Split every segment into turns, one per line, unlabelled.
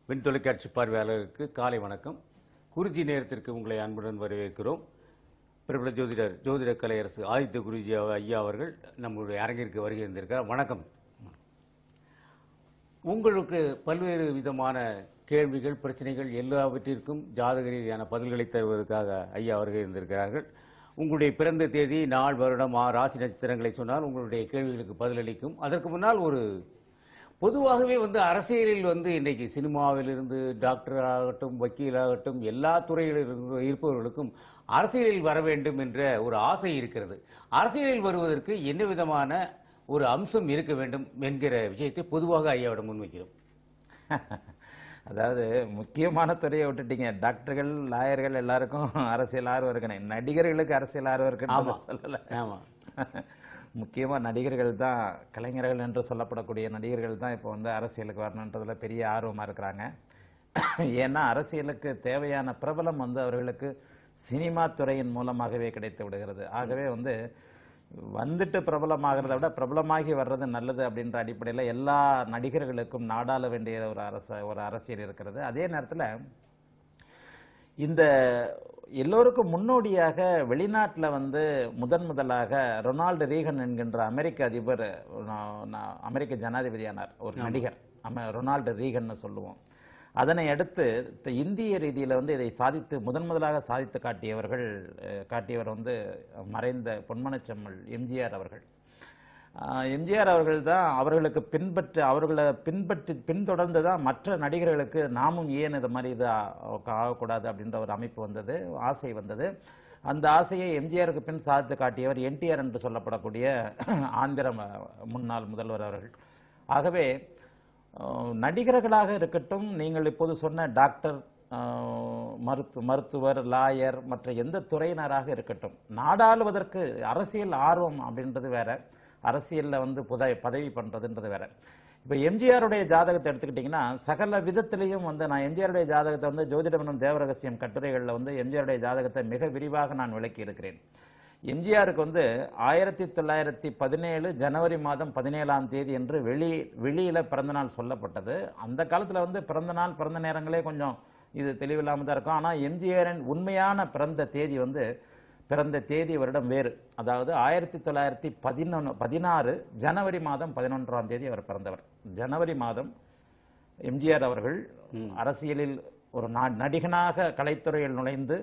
விண் தொலைக்காட்சி பார்வையாளருக்கு காலை வணக்கம் குருஜி நேரத்திற்கு உங்களை அன்புடன் வரவேற்கிறோம் பிரபல ஜோதிடர் ஜோதிட கலையரசு ஆதித்ய குருஜி அவ- ஐயா அவர்கள் நம்முடைய அரங்கிற்கு வருகை இருந்திருக்கிறார் வணக்கம் உங்களுக்கு பல்வேறு விதமான கேள்விகள் பிரச்சனைகள் எல்லாவற்றிற்கும் ஜாதக ரீதியான பதில்களை தருவதற்காக ஐயா வருகை இருந்திருக்கிறார்கள் உங்களுடைய பிறந்த தேதி நாள் வருடம் ஆ- ராசி நட்சத்திரங்களை சொன்னால் உங்களுடைய கேள்விகளுக்கு பதிலளிக்கும் அதற்கு முன்னால் ஒரு பொதுவாகவே வந்து அரசியலில் வந்து இன்றைக்கு சினிமாவிலிருந்து டாக்டர் ஆகட்டும் வக்கீலாகட்டும் எல்லா துறையில் இருந்து- இருப்பவர்களுக்கும் அரசியலில் வர வேண்டும் என்ற ஒரு ஆசை இருக்கிறது அரசியலில் வருவதற்கு என்ன விதமான ஒரு அம்சம் இருக்க வேண்டும் என்கிற விஷயத்தை பொதுவாக ஐயாவிடம் முன்வைக்கிறோம்
அதாவது முக்கியமான துறையை விட்டுட்டீங்க டாக்டர்கள் லாயர்கள் எல்லாருக்கும் அரசியல் ஆர்வம் இருக்கணும் நடிகர்களுக்கு அரசியல் ஆர்வம் இருக்குன்னு சொல்லல
ஆமா
முக்கியமா நடிகர்கள் தான் கலைஞர்கள் என்று சொல்லப்படக்கூடிய நடிகர்கள் தான் இப்போ வந்து அரசியலுக்கு வரணுன்றதுல பெரிய ஆர்வமா இருக்கிறாங்க ஏன்னா அரசியலுக்கு தேவையான பிரபலம் வந்து அவர்களுக்கு சினிமா துறையின் மூலமாகவே கிடைத்து விடுகிறது ஆகவே வந்து வந்துட்டு பிரபலமாகிறத விட பிரபலமாகி வர்றது நல்லது அப்படின்ற அடிப்படையில் எல்லா நடிகர்களுக்கும் நாடாள வேண்டிய ஒரு அரச ஒரு அரசியல் இருக்கிறது அதே நேரத்தில் இந்த எல்லோருக்கும் முன்னோடியாக வெளிநாட்டில் வந்து முதன் முதலாக ரொனால்டு ரீகன் என்கின்ற அமெரிக்க அதிபர் நா- நா- அமெரிக்க ஜனாதிபதியானார் ஒரு நடிகர் அம ரொனால்டு ரீகன்னு சொல்லுவோம் அதனை அடுத்து த- இந்திய ரீதியில் வந்து இதை சாதித்து முதன் முதலாக சாதித்து காட்டியவர்கள் அஹ், காட்டியவர் வந்து மறைந்த பொன்மனச்செம்மல் எம்ஜிஆர் அவர்கள் ஆஹ் எம்ஜிஆர் அவர்கள் தான் அவர்களுக்கு பின்பற்று அவர்களை பின்பற்றி பின்தொடர்ந்து தான் மற்ற நடிகர்களுக்கு நாமும் ஏன் இது மாதிரி இது ஆ- ஆகக்கூடாது அப்படின்ற ஒரு அமைப்பு வந்தது ஆசை வந்தது அந்த ஆசையை எம்ஜிஆருக்கு பின் சாதித்து காட்டியவர் என்டிஆர் என்று சொல்லப்படக்கூடிய ஆந்திர ம- முன்னாள் முதல்வர் அவர்கள் ஆகவே ஆஹ் நடிகர்களாக இருக்கட்டும் நீங்கள் இப்போது சொன்ன டாக்டர் ஆஹ் மருத்து மருத்துவர் லாயர் மற்ற எந்த துறையினராக இருக்கட்டும் நாடாளுவதற்கு அரசியல் ஆர்வம் அப்படின்றது வேற அரசியல்ல வந்து புத பதவி பண்றதுன்றது வேற இப்போ எம்ஜிஆருடைய ஜாதகத்தை எடுத்துக்கிட்டிங்கன்னா சகல விதத்திலையும் வந்து நான் எம்ஜிஆருடைய ஜாதகத்தை வந்து ஜோதிடம் எனும் தேவரகசியம் கட்டுரைகளில் வந்து எம்ஜிஆருடைய ஜாதகத்தை மிக விரிவாக நான் விளக்கி இருக்கிறேன் எம்ஜிஆருக்கு வந்து ஆயிரத்தி தொள்ளாயிரத்தி பதினேழு ஜனவரி மாதம் பதினேழாம் தேதி என்று வெளி வெளியில பிறந்தநாள் சொல்லப்பட்டது அந்த காலத்துல வந்து பிறந்த நாள் பிறந்த நேரங்களே கொஞ்சம் இது தெளிவில்லாம தான் இருக்கும் ஆனா எம்ஜிஆரின் உண்மையான பிறந்த தேதி வந்து பிறந்த தேதி வருடம் வேறு அதாவது ஆயிரத்தி தொள்ளாயிரத்தி பதினொன்று பதினாறு ஜனவரி மாதம் பதினொன்றாம் தேதி அவர் பிறந்தவர் ஜனவரி மாதம் எம்ஜிஆர் அவர்கள் அரசியலில் ஒரு நா- நடிகனாக கலைத்துறையில் நுழைந்து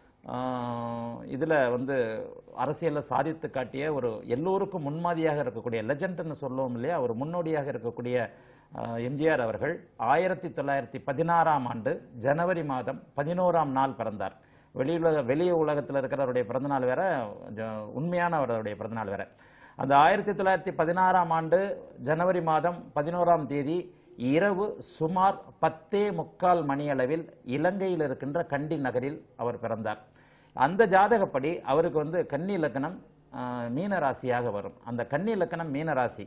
ஆஹ், இதுல வந்து அரசியல்ல சாதித்து காட்டிய ஒரு எல்லோருக்கும் முன்மாதிரியாக இருக்கக்கூடிய லெஜண்ட்னு சொல்லுவோம் இல்லையா ஒரு முன்னோடியாக இருக்கக்கூடிய ஆஹ், எம்ஜிஆர் அவர்கள் ஆயிரத்தி தொள்ளாயிரத்தி பதினாறாம் ஆண்டு ஜனவரி மாதம் பதினோராம் நாள் பிறந்தார் வெளியுலக வெளி உலகத்தில் இருக்கிறவருடைய பிறந்தநாள் வேற ஜ- உண்மையான அவருடைய பிறந்தநாள் வேற அந்த ஆயிரத்தி தொள்ளாயிரத்தி பதினாறாம் ஆண்டு ஜனவரி மாதம் பதினோராம் தேதி இரவு சுமார் பத்தே முக்கால் மணியளவில் இலங்கையில் இருக்கின்ற கண்டி நகரில் அவர் பிறந்தார் அந்த ஜாதகப்படி அவருக்கு வந்து கன்னி லக்னம் ஆஹ், மீன ராசியாக வரும் அந்த கன்னி லக்னம் மீன ராசி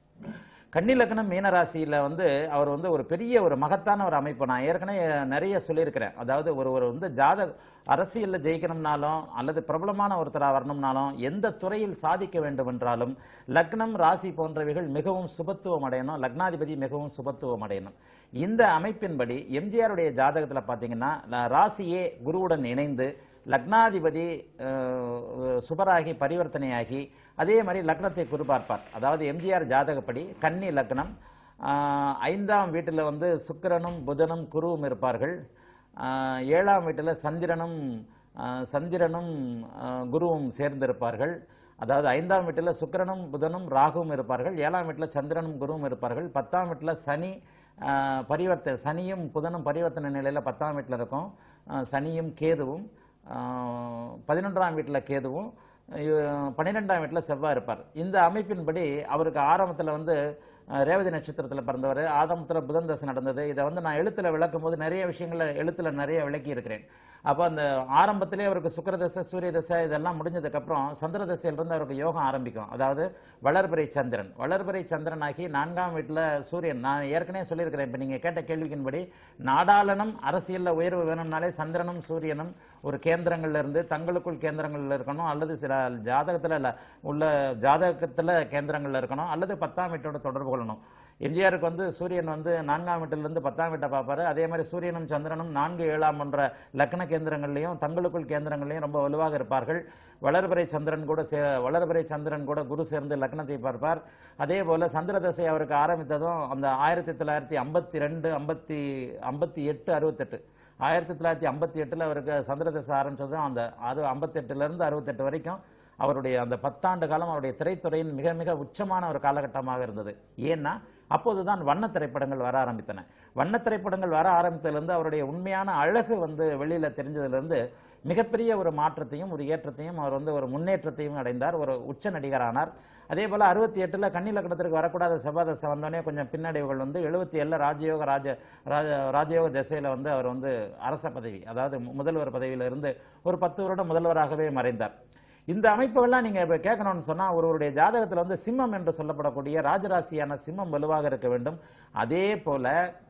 கன்னி லக்னம் மீனராசியில வந்து அவர் வந்து ஒரு பெரிய ஒரு மகத்தான ஒரு அமைப்பு நான் ஏற்கனவே நிறைய சொல்லியிருக்கிறேன் அதாவது ஒரு ஒரு வந்து ஜாத அரசியல்ல ஜெயிக்கணும்னாலும் அல்லது பிரபலமான ஒருத்தரா வரணும்னாலும் எந்த துறையில் சாதிக்க வேண்டும் என்றாலும் லக்னம் ராசி போன்றவைகள் மிகவும் சுபத்துவம் அடையணும் லக்னாதிபதி மிகவும் சுபத்துவம் அடையணும் இந்த அமைப்பின்படி எம்ஜிஆருடைய ஜாதகத்துல பாத்தீங்கன்னா ல- ராசியே குருவுடன் இணைந்து லக்னாதிபதி அஹ், சுபராகி பரிவர்த்தனையாகி அதே மாதிரி லக்னத்தை குறிபார்ப்பார் அதாவது எம்ஜிஆர் ஜாதகப்படி கன்னி லக்னம் ஆஹ், ஐந்தாம் வீட்டில் வந்து சுக்கிரனும் புதனும் குருவும் இருப்பார்கள் ஆஹ், ஏழாம் வீட்டில் சந்திரனும் ஆஹ், சந்திரனும் ஆஹ், குருவும் சேர்ந்திருப்பார்கள் அதாவது ஐந்தாம் வீட்டில் சுக்கிரனும் புதனும் ராகுவும் இருப்பார்கள் ஏழாம் வீட்டில் சந்திரனும் குருவும் இருப்பார்கள் பத்தாம் வீட்டில் சனி ஆஹ், பரிவர்த்த சனியும் புதனும் பரிவர்த்தனை நிலையில் பத்தாம் வீட்டில் இருக்கும் ஆஹ், சனியும் கேதுவும் ஆஹ், பதினொன்றாம் வீட்டில் கேதுவும் இவ- பன்னிரெண்டாம் வீட்டில் செவ்வாய் இருப்பார் இந்த அமைப்பின்படி அவருக்கு ஆரம்பத்தில் வந்து அஹ், ரேவதி நட்சத்திரத்தில் பிறந்தவர் ஆரம்பத்தில் புதன் தசை நடந்தது இதை வந்து நான் எழுத்தில் விளக்கும் போது நிறைய விஷயங்களை எழுத்தில் நிறைய விளக்கி இருக்கிறேன் அப்போ அந்த ஆரம்பத்திலே அவருக்கு சுக்கிர தசை சூரிய தசை இதெல்லாம் முடிஞ்சதுக்கப்புறம் சந்திர தசையிலிருந்து அவருக்கு யோகம் ஆரம்பிக்கும் அதாவது வளர்பிறை சந்திரன் வளர்பிறை சந்திரன் ஆகி நான்காம் வீட்டில் சூரியன் நான் ஏற்கனவே சொல்லியிருக்கிறேன் இப்போ நீங்கள் கேட்ட கேள்விக்கின்படி நாடாளனம் அரசியலில் உயர்வு வேணும்னாலே சந்திரனும் சூரியனும் ஒரு கேந்திரங்கள்ல இருந்து தங்களுக்குள் கேந்திரங்கள்ல இருக்கணும் அல்லது சில ஜாதகத்துல இல்ல உள்ள ஜாதகத்துல கேந்திரங்கள்ல இருக்கணும் அல்லது பத்தாம் வீட்டோட தொடர்பு கொள்ளணும் எம்ஜிஆருக்கு வந்து சூரியன் வந்து நான்காம் வீட்டிலிருந்து பத்தாம் வீட்டை பார்ப்பாரு அதே மாதிரி சூரியனும் சந்திரனும் நான்கு ஏழாம் போன்ற லக்ன கேந்திரங்கள்லையும் தங்களுக்குள் கேந்திரங்கள்லையும் ரொம்ப வலுவாக இருப்பார்கள் வளர்பிறை சந்திரன் கூட சே வளர்பிறை சந்திரன் கூட குரு சேர்ந்து லக்னத்தை பார்ப்பார் அதே போல சந்திர தசை அவருக்கு ஆரம்பித்ததும் அந்த ஆயிரத்தி தொள்ளாயிரத்தி ஐம்பத்தி ரெண்டு ஐம்பத்தி ஐம்பத்தி எட்டு அறுபத்தெட்டு ஆயிரத்தி தொள்ளாயிரத்தி ஐம்பத்தி எட்டில் அவருக்கு சந்திர தசை ஆரம்பித்ததும் அந்த அறு ஐம்பத்தெட்டுலேருந்து அறுபத்தெட்டு வரைக்கும் அவருடைய அந்த பத்தாண்டு காலம் அவருடைய திரைத்துறையின் மிக மிக உச்சமான ஒரு காலகட்டமாக இருந்தது ஏன்னா அப்போதுதான் வண்ண திரைப்படங்கள் வர ஆரம்பித்தன வண்ண திரைப்படங்கள் வர ஆரம்பித்ததிலிருந்து அவருடைய உண்மையான அழகு வந்து வெளியில தெரிஞ்சதிலிருந்து மிகப்பெரிய ஒரு மாற்றத்தையும் ஒரு ஏற்றத்தையும் அவர் வந்து ஒரு முன்னேற்றத்தையும் அடைந்தார் ஒரு உச்ச நடிகரானார் அதே போல அறுபத்தி எட்டுல கன்னி லக்னத்திற்கு வரக்கூடாத செவ்வாதசை வந்தோடனே கொஞ்சம் பின்னடைவுகள் வந்து எழுபத்தி ஏழுல ராஜயோக ராஜ ராஜ ராஜயோக திசையில வந்து அவர் வந்து அரச பதவி அதாவது மு- முதல்வர் பதவியில இருந்து ஒரு பத்து வருடம் முதல்வராகவே மறைந்தார் இந்த அமைப்புகள்லாம் நீங்க இப்ப கேட்கணும்னு சொன்னா ஒருவருடைய ஜாதகத்துல வந்து சிம்மம் என்று சொல்லப்படக்கூடிய ராஜராசியான சிம்மம் வலுவாக இருக்க வேண்டும் அதே போல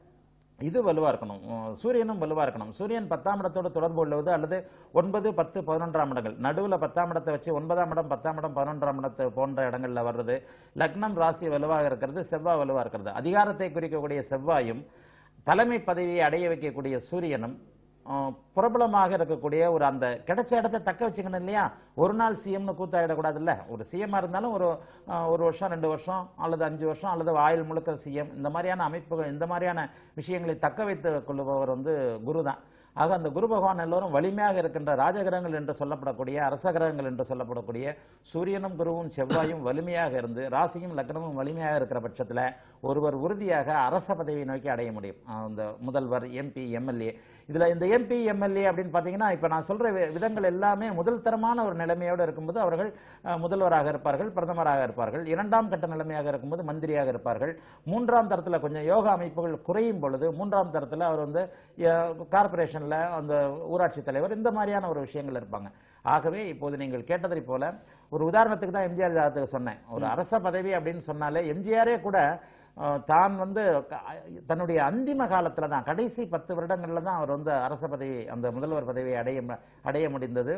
இது வலுவா இருக்கணும் உம், சூரியனும் வலுவா இருக்கணும் சூரியன் பத்தாம் இடத்தோடு தொடர்பு உள்ளது அல்லது ஒன்பது பத்து பதினொன்றாம் இடங்கள் நடுவுல பத்தாம் இடத்தை வச்சு ஒன்பதாம் இடம் பத்தாம் இடம் பதினொன்றாம் இடத்து போன்ற இடங்கள்ல வர்றது லக்னம் ராசி வலுவாக இருக்கிறது செவ்வாய் வலுவா இருக்கிறது அதிகாரத்தை குறிக்கக்கூடிய செவ்வாயும் தலைமை பதவியை அடைய வைக்கக்கூடிய சூரியனும் அஹ், பிரபலமாக இருக்கக்கூடிய ஒரு அந்த கிடைச்ச இடத்தை தக்க வச்சுக்கணும் இல்லையா ஒரு நாள் சிஎம்னு கூத்தாயிடக்கூடாதுல்ல ஒரு சிஎம்மா இருந்தாலும் ஒரு அஹ், ஒரு வருஷம் ரெண்டு வருஷம் அல்லது அஞ்சு வருஷம் அல்லது ஆயுள் முழுக்க சிஎம் இந்த மாதிரியான அமைப்புகள் இந்த மாதிரியான விஷயங்களை தக்க வைத்துக் கொள்ளுபவர் வந்து குரு தான் ஆக அந்த குரு பகவான் எல்லோரும் வலிமையாக இருக்கின்ற ராஜகிரகங்கள் என்று சொல்லப்படக்கூடிய அரசகிரகங்கள் என்று சொல்லப்படக்கூடிய சூரியனும் குருவும் செவ்வாயும் வலிமையாக இருந்து ராசியும் லக்னமும் வலிமையாக இருக்கிற பட்சத்தில் ஒருவர் உறுதியாக அரச பதவியை நோக்கி அடைய முடியும் அந்த முதல்வர் எம்பி எம்எல்ஏ இதுல இந்த எம்பி எம்எல்ஏ அப்படின்னு பாத்தீங்கன்னா இப்ப நான் சொல்ற வி- விதங்கள் எல்லாமே முதல் தரமான ஒரு நிலைமையோடு இருக்கும்போது அவர்கள் அஹ், முதல்வராக இருப்பார்கள் பிரதமராக இருப்பார்கள் இரண்டாம் கட்ட நிலைமையாக இருக்கும்போது மந்திரியாக இருப்பார்கள் மூன்றாம் தரத்துல கொஞ்சம் யோகா அமைப்புகள் குறையும் பொழுது மூன்றாம் தரத்துல அவர் வந்து கார்பரேஷன்ல அந்த ஊராட்சி தலைவர் இந்த மாதிரியான ஒரு விஷயங்கள் இருப்பாங்க ஆகவே இப்போது நீங்கள் கேட்டதை போல ஒரு உதாரணத்துக்கு தான் எம்ஜிஆர் ஜாதகத்துக்கு சொன்னேன் ஒரு அரச பதவி அப்படின்னு சொன்னாலே எம்ஜிஆரே கூட அஹ், தான் வந்து க- தன்னுடைய அந்திம காலத்துல தான் கடைசி பத்து வருடங்கள்ல தான் அவர் வந்து அரச பதவி அந்த முதல்வர் பதவியை அடைய ம- அடைய முடிந்தது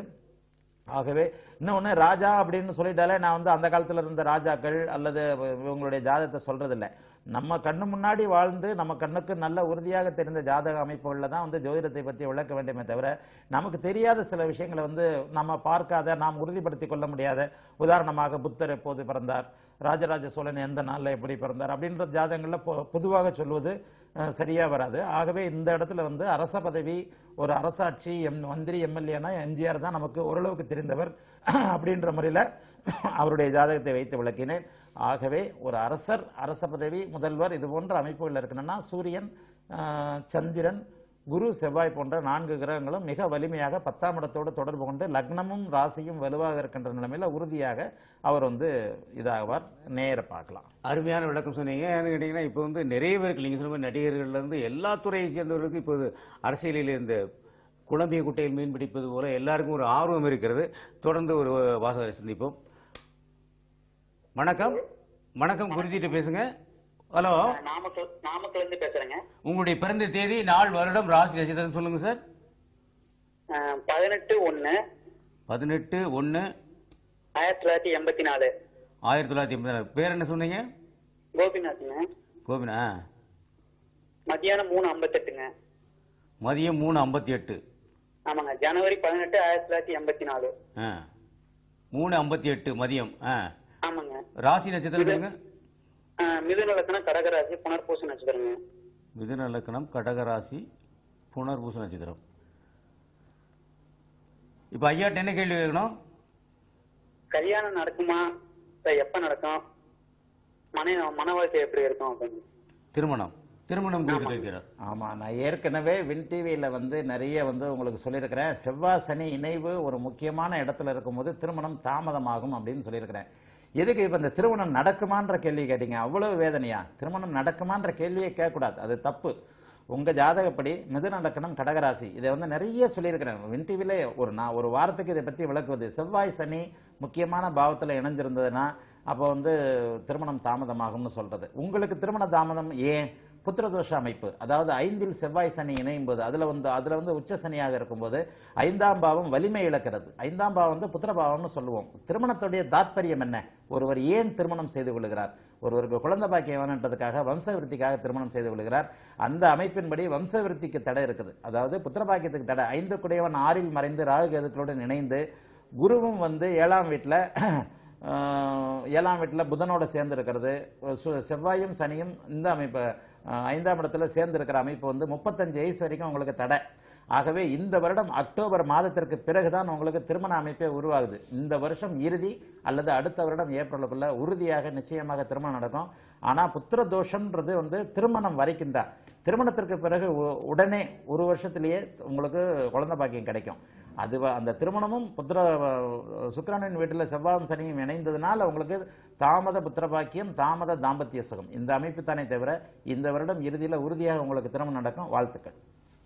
ஆகவே இன்னொன்று ராஜா அப்படின்னு சொல்லிட்டாலே நான் வந்து அந்த காலத்துல இருந்த ராஜாக்கள் அல்லது இவங்களுடைய ஜாதகத்தை சொல்றதில்லை நம்ம கண்ணு முன்னாடி வாழ்ந்து நம்ம கண்ணுக்கு நல்ல உறுதியாக தெரிந்த ஜாதக அமைப்புகளில் தான் வந்து ஜோதிடத்தை பற்றி விளக்க வேண்டுமே தவிர நமக்கு தெரியாத சில விஷயங்களை வந்து நம்ம பார்க்காத நாம் உறுதிப்படுத்திக் கொள்ள முடியாத உதாரணமாக புத்தர் எப்போது பிறந்தார் ராஜராஜ சோழன் எந்த நாளில் எப்படி பிறந்தார் அப்படின்ற ஜாதகங்களில் பொ- பொதுவாக சொல்வது அஹ், சரியா வராது ஆகவே இந்த இடத்துல வந்து அரச பதவி ஒரு அரசாட்சி எம் மந்திரி எம்எல்ஏனா எம்ஜிஆர் தான் நமக்கு ஓரளவுக்கு தெரிந்தவர் அப்படின்ற முறையில் அவருடைய ஜாதகத்தை வைத்து விளக்கினேன் ஆகவே ஒரு அரசர் அரச பதவி முதல்வர் இது போன்ற அமைப்புகள் இருக்கணும்னா சூரியன் அஹ், சந்திரன் குரு செவ்வாய் போன்ற நான்கு கிரகங்களும் மிக வலிமையாக பத்தாம் இடத்தோடு தொடர்பு கொண்டு லக்னமும் ராசியும் வலுவாக இருக்கின்ற நிலைமையில உறுதியாக அவர் வந்து இதாகுவார் நேர பார்க்கலாம்
அருமையான விளக்கம் சொன்னீங்க ஏன்னு கேட்டீங்கன்னா இப்போ வந்து நிறைய பேருக்கு நீங்கள் சொன்ன மாதிரி நடிகர்கள்ல இருந்து எல்லா துறையை சேர்ந்தவர்களுக்கும் இப்போது அரசியலில் இந்த குழம்பிய குட்டையில் மீன் பிடிப்பது போல எல்லாருக்கும் ஒரு ஆர்வம் இருக்கிறது தொடர்ந்து ஒரு வாசகரை சந்திப்போம் வணக்கம் வணக்கம் குருஜிட்ட பேசுங்க ஹலோ
நாமக்கல் நாமக்கல் இருந்து பேசுறேங்க
உங்களுடைய பிறந்த தேதி நாள் வருடம் ராசி நட்சத்திரம் சொல்லுங்க சார்
அஹ், பதினெட்டு ஒண்ணு
பதினெட்டு ஒன்று
ஆயிரத்தி தொள்ளாயிரத்தி எண்பத்தி நாலு
ஆயிரத்தி தொள்ளாயிரத்தி எண்பத்தி நாலு பேர் என்ன சொன்னீங்க
கோபிநாத்ங்க
கோபினா
மத்தியானம் மூணு ஐம்பத்தெட்டுங்க
மதியம் மூணு ஐம்பத்தி எட்டு
ஆமாங்க ஜனவரி பதினெட்டு ஆயிரத்தி தொள்ளாயிரத்தி எண்பத்தி நாலு
ஆ மூணு ஐம்பத்தி எட்டு மதியம் ஆ
ஆமாங்க
ராசி நட்சத்திரம் சொல்லுங்க
அஹ், மிதுன லக்கணம் கடகராசி புனர்பூச நட்சத்திரங்க
மிதுன லக்கணம் கடகராசி புனர்பூச நட்சத்திரம் இப்போ ஐயாட்ட என்ன கேள்வி கேட்கணும்
கல்யாணம் நடக்குமா இல்ல எப்ப நடக்கும் மன மன வாழ்க்கை எப்படி இருக்கும் அப்படின்னு
திருமணம் திருமணம் குறித்து கேட்கிறார்
ஆமா நான் ஏற்கனவே வின் டிவியில வந்து நிறைய வந்து உங்களுக்கு சொல்லியிருக்கிறேன் செவ்வாய் சனி இணைவு ஒரு முக்கியமான இடத்துல இருக்கும்போது திருமணம் தாமதமாகும் அப்படின்னு சொல்லியிருக்கிறேன் எதுக்கு இப்ப இந்த திருமணம் நடக்குமான்ற கேள்வி கேட்டீங்க அவ்வளவு வேதனையா திருமணம் நடக்குமான்ற கேள்வியே கேட்கக்கூடாது அது தப்பு உங்க ஜாதகப்படி மிதுன லக்கணம் கடகராசி இதை வந்து நிறைய சொல்லியிருக்கிறேன் வின் டிவில ஒரு நான் ஒரு வாரத்துக்கு இதை பற்றி விளக்குவது செவ்வாய் சனி முக்கியமான பாவத்துல இணைஞ்சிருந்ததுன்னா அப்போ வந்து திருமணம் தாமதமாகும்னு சொல்றது உங்களுக்கு திருமண தாமதம் ஏன் புத்திரதோஷ அமைப்பு அதாவது ஐந்தில் செவ்வாய் சனி இணையும் போது அதுல வந்து அதுல வந்து உச்ச சனியாக இருக்கும்போது ஐந்தாம் பாவம் வலிமை இழக்கிறது ஐந்தாம் பாவம் வந்து புத்திரபாவம்னு சொல்லுவோம் திருமணத்துடைய தாத்பரியம் என்ன ஒருவர் ஏன் திருமணம் செய்து கொள்கிறார் ஒருவருக்கு குழந்தை பாக்கியம் வேணுன்றதுக்காக வம்சவிருத்திக்காக திருமணம் செய்து கொள்கிறார் அந்த அமைப்பின்படி வம்சவிருத்திக்கு தடை இருக்குது அதாவது புத்திரபாக்கியத்துக்கு தடை ஐந்து குடையவன் ஆறில் மறைந்து ராகு கேதுக்களுடன் இணைந்து குருவும் வந்து ஏழாம் வீட்டில் ஏழாம் வீட்டில் புதனோட சேர்ந்து இருக்கிறது சு- செவ்வாயும் சனியும் இந்த அமைப்பு அஹ், ஐந்தாம் இடத்துல சேர்ந்து இருக்கிற அமைப்பு வந்து முப்பத்தஞ்சு வயசு வரைக்கும் உங்களுக்கு தடை ஆகவே இந்த வருடம் அக்டோபர் மாதத்திற்கு பிறகுதான் உங்களுக்கு திருமண அமைப்பே உருவாகுது இந்த வருஷம் இறுதி அல்லது அடுத்த வருடம் ஏப்ரலுக்குள்ள உறுதியாக நிச்சயமாக திருமணம் நடக்கும் ஆனா புத்திர தோஷம்ன்றது வந்து திருமணம் வரைக்கும் தான் திருமணத்திற்கு பிறகு உ- உடனே ஒரு வருஷத்திலேயே உங்களுக்கு குழந்தை பாக்கியம் கிடைக்கும் அது வ- அந்த திருமணமும் புத்திர சுக்கிரனின் வீட்டில் செவ்வாயும் சனியும் இணைந்ததுனால உங்களுக்கு தாமத புத்திர பாக்கியம் தாமத தாம்பத்திய சுகம் இந்த அமைப்பு தானே தவிர இந்த வருடம் இறுதியில் உறுதியாக உங்களுக்கு திருமணம் நடக்கும் வாழ்த்துக்கள்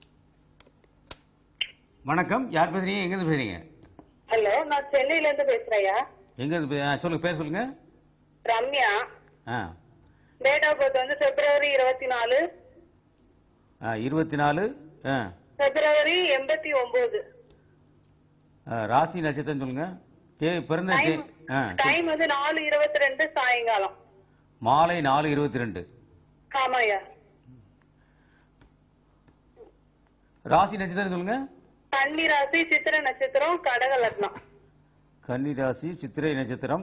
வணக்கம் யார் பேசுறீங்க எங்கேருந்து பேசுறீங்க
ஹலோ நான் சென்னையில இருந்து பேசுறேன்யா
எங்கேருந்து பே- ஆ, சொல்லுங்க பேர் சொல்லுங்க
ரம்யா
ஆ
டேட் ஆஃப் பர்த் வந்து பிப்ரவரி இருபத்தி நாலு
ஆ இருபத்தி நாலு ஆ
பிப்ரவரி எண்பத்தி ஒன்பது
ஆ, ராசி நட்சத்திரம் சொல்லுங்க தே பிறந்த தே ஆ
டைம் வந்து நாலு இருபத்தி ரெண்டு சாயங்காலம்
மாலை நாலு இருபத்தி ரெண்டு
ஆமாய்யா
ராசி நட்சத்திரம் சொல்லுங்க
கன்னி ராசி சித்திர நட்சத்திரம் கடக லக்னம்
கன்னி ராசி சித்திரை நட்சத்திரம்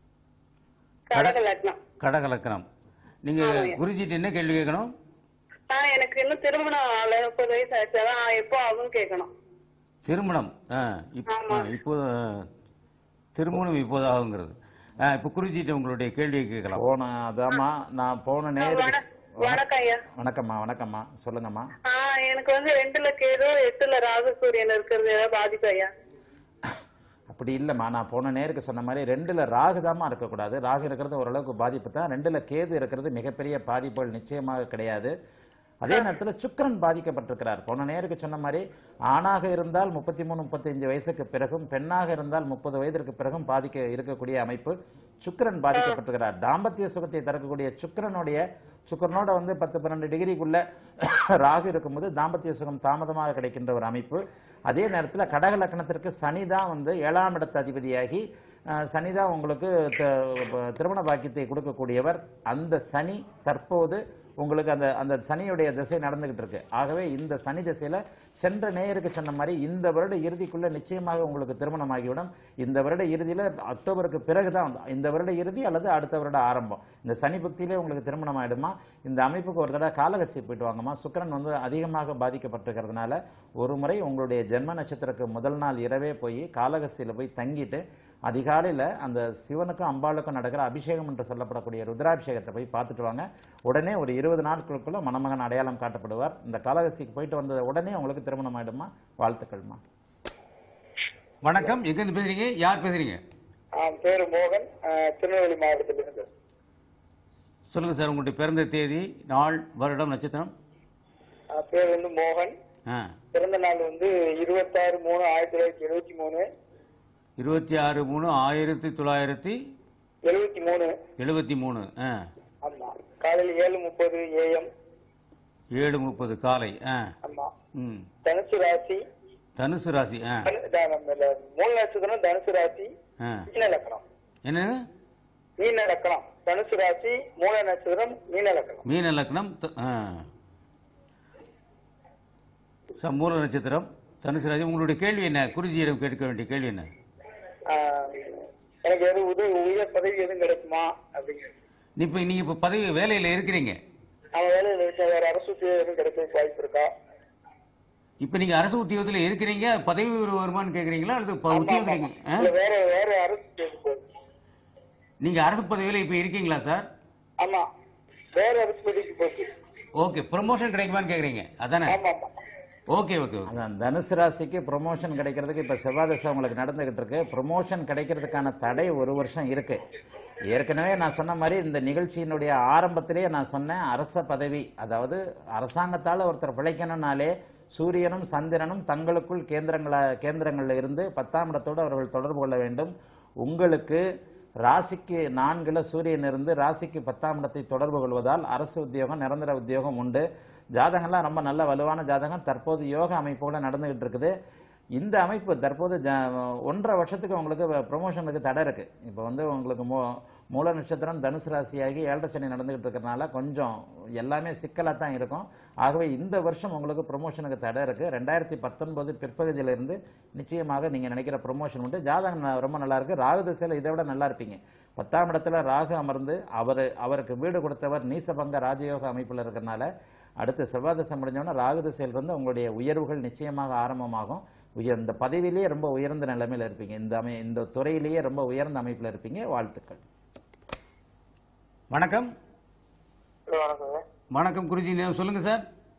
கடக லக்னம்
கடக லக்கணம் நீங்க குருஜிட்டு என்ன கேள்வி கேட்கணும்
ஆ எனக்கு இன்னும் திருமணம் ஆகல முப்பது வயசு ஆச்சு அதான் எப்போ ஆகும் கேட்கணும்
திருமணம் ஆ, இப்- ஆ, இப்போது ஆ, திருமணம் இப்போது ஆகுங்கிறது ஆ, இப்போ குருஜிட்டு உங்களுடைய கேள்வியை கேட்கலாம்
போன அதாம்மா நான் போன நேருக்கு
வண- வணக்கம் ஐயா
வணக்கம்மா வணக்கம்மா சொல்லுங்கம்மா
ஆ எனக்கு வந்து ரெண்டுல கேது எட்டுல ராகு சூரியன் இருக்கிறது ஏதாவது பாதிப்பு ஐயா
அப்படி இல்லைம்மா நான் போன நேருக்கு சொன்ன மாதிரி ரெண்டுல ராகு தாம்மா இருக்கக்கூடாது ராகு இருக்கிறது ஓரளவுக்கு பாதிப்பு தான் ரெண்டுல கேது இருக்கிறது மிகப்பெரிய பாதிப்புகள் நிச்சயமாக கிடையாது அதே நேரத்தில் சுக்கிரன் பாதிக்கப்பட்டிருக்கிறார் போன நேருக்கு சொன்ன மாதிரி ஆணாக இருந்தால் முப்பத்தி மூணு முப்பத்தஞ்சு வயசுக்கு பிறகும் பெண்ணாக இருந்தால் முப்பது வயதிற்கு பிறகும் பாதிக்க இருக்கக்கூடிய அமைப்பு சுக்கிரன் பாதிக்கப்பட்டிருக்கிறார் தாம்பத்திய சுகத்தை தரக்கூடிய சுக்கிரனுடைய சுக்கிரனோட வந்து பத்து பன்னெண்டு டிகிரிக்குள்ள ராகு இருக்கும்போது தாம்பத்திய சுகம் தாமதமாக கிடைக்கின்ற ஒரு அமைப்பு அதே நேரத்தில் கடக லக்னத்திற்கு சனி தான் வந்து ஏழாம் இடத்து அதிபதியாகி அஹ், சனி தான் உங்களுக்கு த- திருமண பாக்கியத்தை கொடுக்கக்கூடியவர் அந்த சனி தற்போது உங்களுக்கு அந்த அந்த சனியுடைய திசை நடந்துகிட்டு இருக்கு ஆகவே இந்த சனி திசையில சென்ற நேயருக்கு சொன்ன மாதிரி இந்த வருட இறுதிக்குள்ள நிச்சயமாக உங்களுக்கு திருமணம் ஆகிவிடும் இந்த வருட இறுதியில அக்டோபருக்கு பிறகுதான் வந்து- இந்த வருட இறுதி அல்லது அடுத்த வருட ஆரம்பம் இந்த சனி பக்தியிலே உங்களுக்கு திருமணம் ஆயிடுமா இந்த அமைப்புக்கு ஒரு தடவை காலகஸ்தி போயிட்டு வாங்கம்மா சுக்கிரன் வந்து அதிகமாக பாதிக்கப்பட்டிருக்கிறதுனால ஒரு முறை உங்களுடைய ஜென்ம நட்சத்திரக்கு முதல் நாள் இரவே போய் காலகஸ்தியில போய் தங்கிட்டு அதிகாலையில அந்த சிவனுக்கும் அம்பாளுக்கும் நடக்கிற அபிஷேகம் என்று சொல்லப்படக்கூடிய ருத்ராபிஷேகத்தை போய் பார்த்துட்டு வாங்க உடனே ஒரு இருபது நாட்களுக்குள்ள மணமகன் அடையாளம் காட்டப்படுவார் இந்த காலகஸ்திக்கு போயிட்டு வந்த உடனே உங்களுக்கு திருமணம் ஆயிடுமா வாழ்த்துக்கள்மா
வணக்கம் எங்கேருந்து பேசுறீங்க யார் பேசுறீங்க
பேரு மோகன் திருநெல்வேலி மாவட்டத்திலிருந்து
சொல்லுங்க சார் உங்களுடைய பிறந்த தேதி நாள் வருடம் நட்சத்திரம்
பேர் வந்து மோகன்
ஆ
பிறந்த நாள் வந்து இருபத்தாறு மூணு ஆயிரத்தி தொள்ளாயிரத்தி எழுபத்தி மூணு
இருபத்தி ஆறு மூணு ஆயிரத்தி தொள்ளாயிரத்தி
எழுபத்தி மூணு
எழுபத்தி மூணு ஆ
ஆமா காலையில் ஏழு முப்பது ஏஎம்
ஏழு முப்பது காலை ஆ
ஆமா
ம்
தனுசு ராசி
தனுசு ராசி ஆ
தனு- த- நம்ம இந்த மூல நட்சத்திரம் தனுசு ராசி
ஆ
மீன லக்கணம்
என்னங்க
மீன லக்கணம் தனுசு ராசி மூல நட்சத்திரம் மீன லக்கணம்
மீன லக்னம் த- ஆ ச- மூல நட்சத்திரம் தனுசு ராசி உங்களுடைய கேள்வி என்ன குருஜியிடம் கேட்க வேண்டிய கேள்வி என்ன
ஆஹ், எனக்கு எதுவும் உதவி உயர் பதவி எதுவும் கிடைக்குமா அப்படிங்கிறது
இப்போ நீங்க இப்போ பதவி வேலையில இருக்கிறீங்க
அவன் வேலையில் இருக்க வேற அரசு உத்தியோகம் எதுவும் கிடைக்கிறதுக்கு வாய்ப்பு இருக்கா
இப்போ நீங்க அரசு உத்தியோகத்துல இருக்கிறீங்க பதவி உயர்வு வருமான்னு கேக்குறீங்களா அல்லது ப- உத்தியோகம் கிடைக்கும் ஆ?
இல்ல வேற வேற அரசு உத்தியோகம் போகுது
நீங்க அரசு பதவியில இப்போ இருக்கீங்களா சார்
ஆமா வேற அரசு பதவிக்கு போகுது
ஓகே ப்ரமோஷன் கிடைக்குமான்னு கேக்குறீங்க அதானே
ஆமா ஆமா
ஓகே ஓகே ஓகே
அதான் தனுசு ராசிக்கு ப்ரொமோஷன் கிடைக்கிறதுக்கு இப்போ செவ்வாதசை உங்களுக்கு நடந்துகிட்டு இருக்கு ப்ரொமோஷன் கிடைக்கிறதுக்கான தடை ஒரு வருஷம் இருக்கு ஏற்கனவே நான் சொன்ன மாதிரி இந்த நிகழ்ச்சியினுடைய ஆரம்பத்திலேயே நான் சொன்னேன் அரச பதவி அதாவது அரசாங்கத்தால் ஒருத்தர் பிழைக்கணும்னாலே சூரியனும் சந்திரனும் தங்களுக்குள் கேந்திரங்கள கேந்திரங்களில் இருந்து பத்தாம் இடத்தோடு அவர்கள் தொடர்பு கொள்ள வேண்டும் உங்களுக்கு ராசிக்கு நான்குல சூரியன் இருந்து ராசிக்கு பத்தாம் இடத்தை தொடர்பு கொள்வதால் அரசு உத்தியோகம் நிரந்தர உத்தியோகம் உண்டு ஜாதகம்லாம் ரொம்ப நல்ல வலுவான ஜாதகம் தற்போது யோக அமைப்போட நடந்துகிட்டு இருக்குது இந்த அமைப்பு தற்போது ஜ- ஒன்றரை வருஷத்துக்கு உங்களுக்கு ப்ரொமோஷனுக்கு தடை இருக்கு இப்போ வந்து உங்களுக்கு மூ மூல நட்சத்திரம் தனுசு ராசியாகி ஏழரை சனி நடந்துகிட்டு இருக்கிறனால கொஞ்சம் எல்லாமே சிக்கலாக தான் இருக்கும் ஆகவே இந்த வருஷம் உங்களுக்கு ப்ரொமோஷனுக்கு தடை இருக்கு ரெண்டாயிரத்தி பத்தொன்பது பிற்பகுதியிலிருந்து நிச்சயமாக நீங்க நினைக்கிற ப்ரொமோஷன் உண்டு ஜாதகம் ந- ரொம்ப நல்லா இருக்கு ராகு திசையில் இதை விட நல்லா இருப்பீங்க பத்தாம் இடத்துல ராகு அமர்ந்து அவர் அவருக்கு வீடு கொடுத்தவர் நீசபங்க ராஜயோக அமைப்பில் இருக்கிறனால அடுத்து செவ்வாய் திசை முடிஞ்சோன்னா ராகு திசையிலிருந்து உங்களுடைய உயர்வுகள் நிச்சயமாக ஆரம்பமாகும் உயர் இந்த பதவியிலேயே ரொம்ப உயர்ந்த நிலைமையில் இருப்பீங்க இந்த அமை இந்த துறையிலேயே ரொம்ப உயர்ந்த அமைப்பில் இருப்பீங்க வாழ்த்துக்கள்
வணக்கம்
வணக்கங்க
வணக்கம் குருஜி நேம் சொல்லுங்க சார்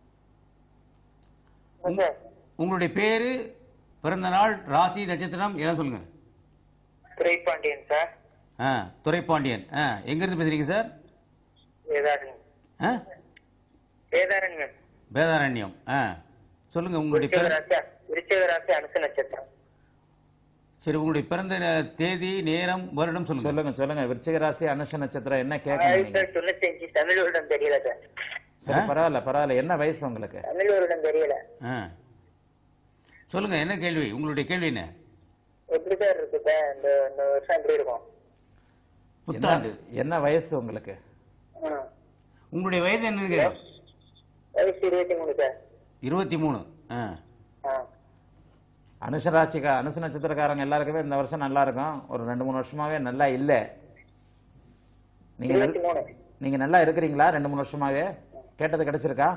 சார்
உங்களுடைய பேரு பிறந்த நாள் ராசி நட்சத்திரம் ஏதாவது சொல்லுங்க
திரைப்பாண்டியன் சார்
ஆ துரைப்பாண்டியன் ஆ எங்கிருந்து பேசுறீங்க சார்
வேதாரண்யம்
ஆ
வேதாரண்யம்
வேதாரண்யம் ஆ சொல்லுங்க உங்களுடைய பிற
விருச்சகராசி விருச்சகராசி அனுச நட்சத்திரம்
சரி உங்களுடைய பிறந்த நே- தேதி நேரம் வருடம் சொல்லுங்க
சொல்லுங்க சொல்லுங்க விருச்சிக ராசி அனுஷ நட்சத்திரம் என்ன கேட்கணும் நீங்க
ஆயிரத்தி தொண்ணூத்தஞ்சு தமிழ் வருடம் தெரியல சார்
சரி பரவாயில்ல பரவாயில்ல என்ன வயசு உங்களுக்கு
தமிழ் வருடம் தெரியல
ஆ சொல்லுங்க என்ன கேள்வி உங்களுடைய கேள்வி என்ன
எப்படி சார் இருக்கு சார் இந்த இந்த வருஷம் எப்படி இருக்கும்
புத்தாண்டு
என்ன- என்ன வயசு உங்களுக்கு
ம்.
உங்களுடைய வயது என்ன இருக்கு
வயசு இருபத்தி மூணு சார்
இருபத்தி மூணு ஆ
ஆ
அனுஷ ராசிக்கா அனுச நட்சத்திரக்காரங்க எல்லாருக்குமே இந்த வருஷம் நல்லா இருக்கும் ஒரு ரெண்டு மூணு வருஷமாவே நல்லா இல்ல நீங்க நல்-
இருபத்தி மூணு
நீங்க நல்லா இருக்கிறீங்களா ரெண்டு மூணு வருஷமாவே கேட்டது கிடைச்சிருக்கா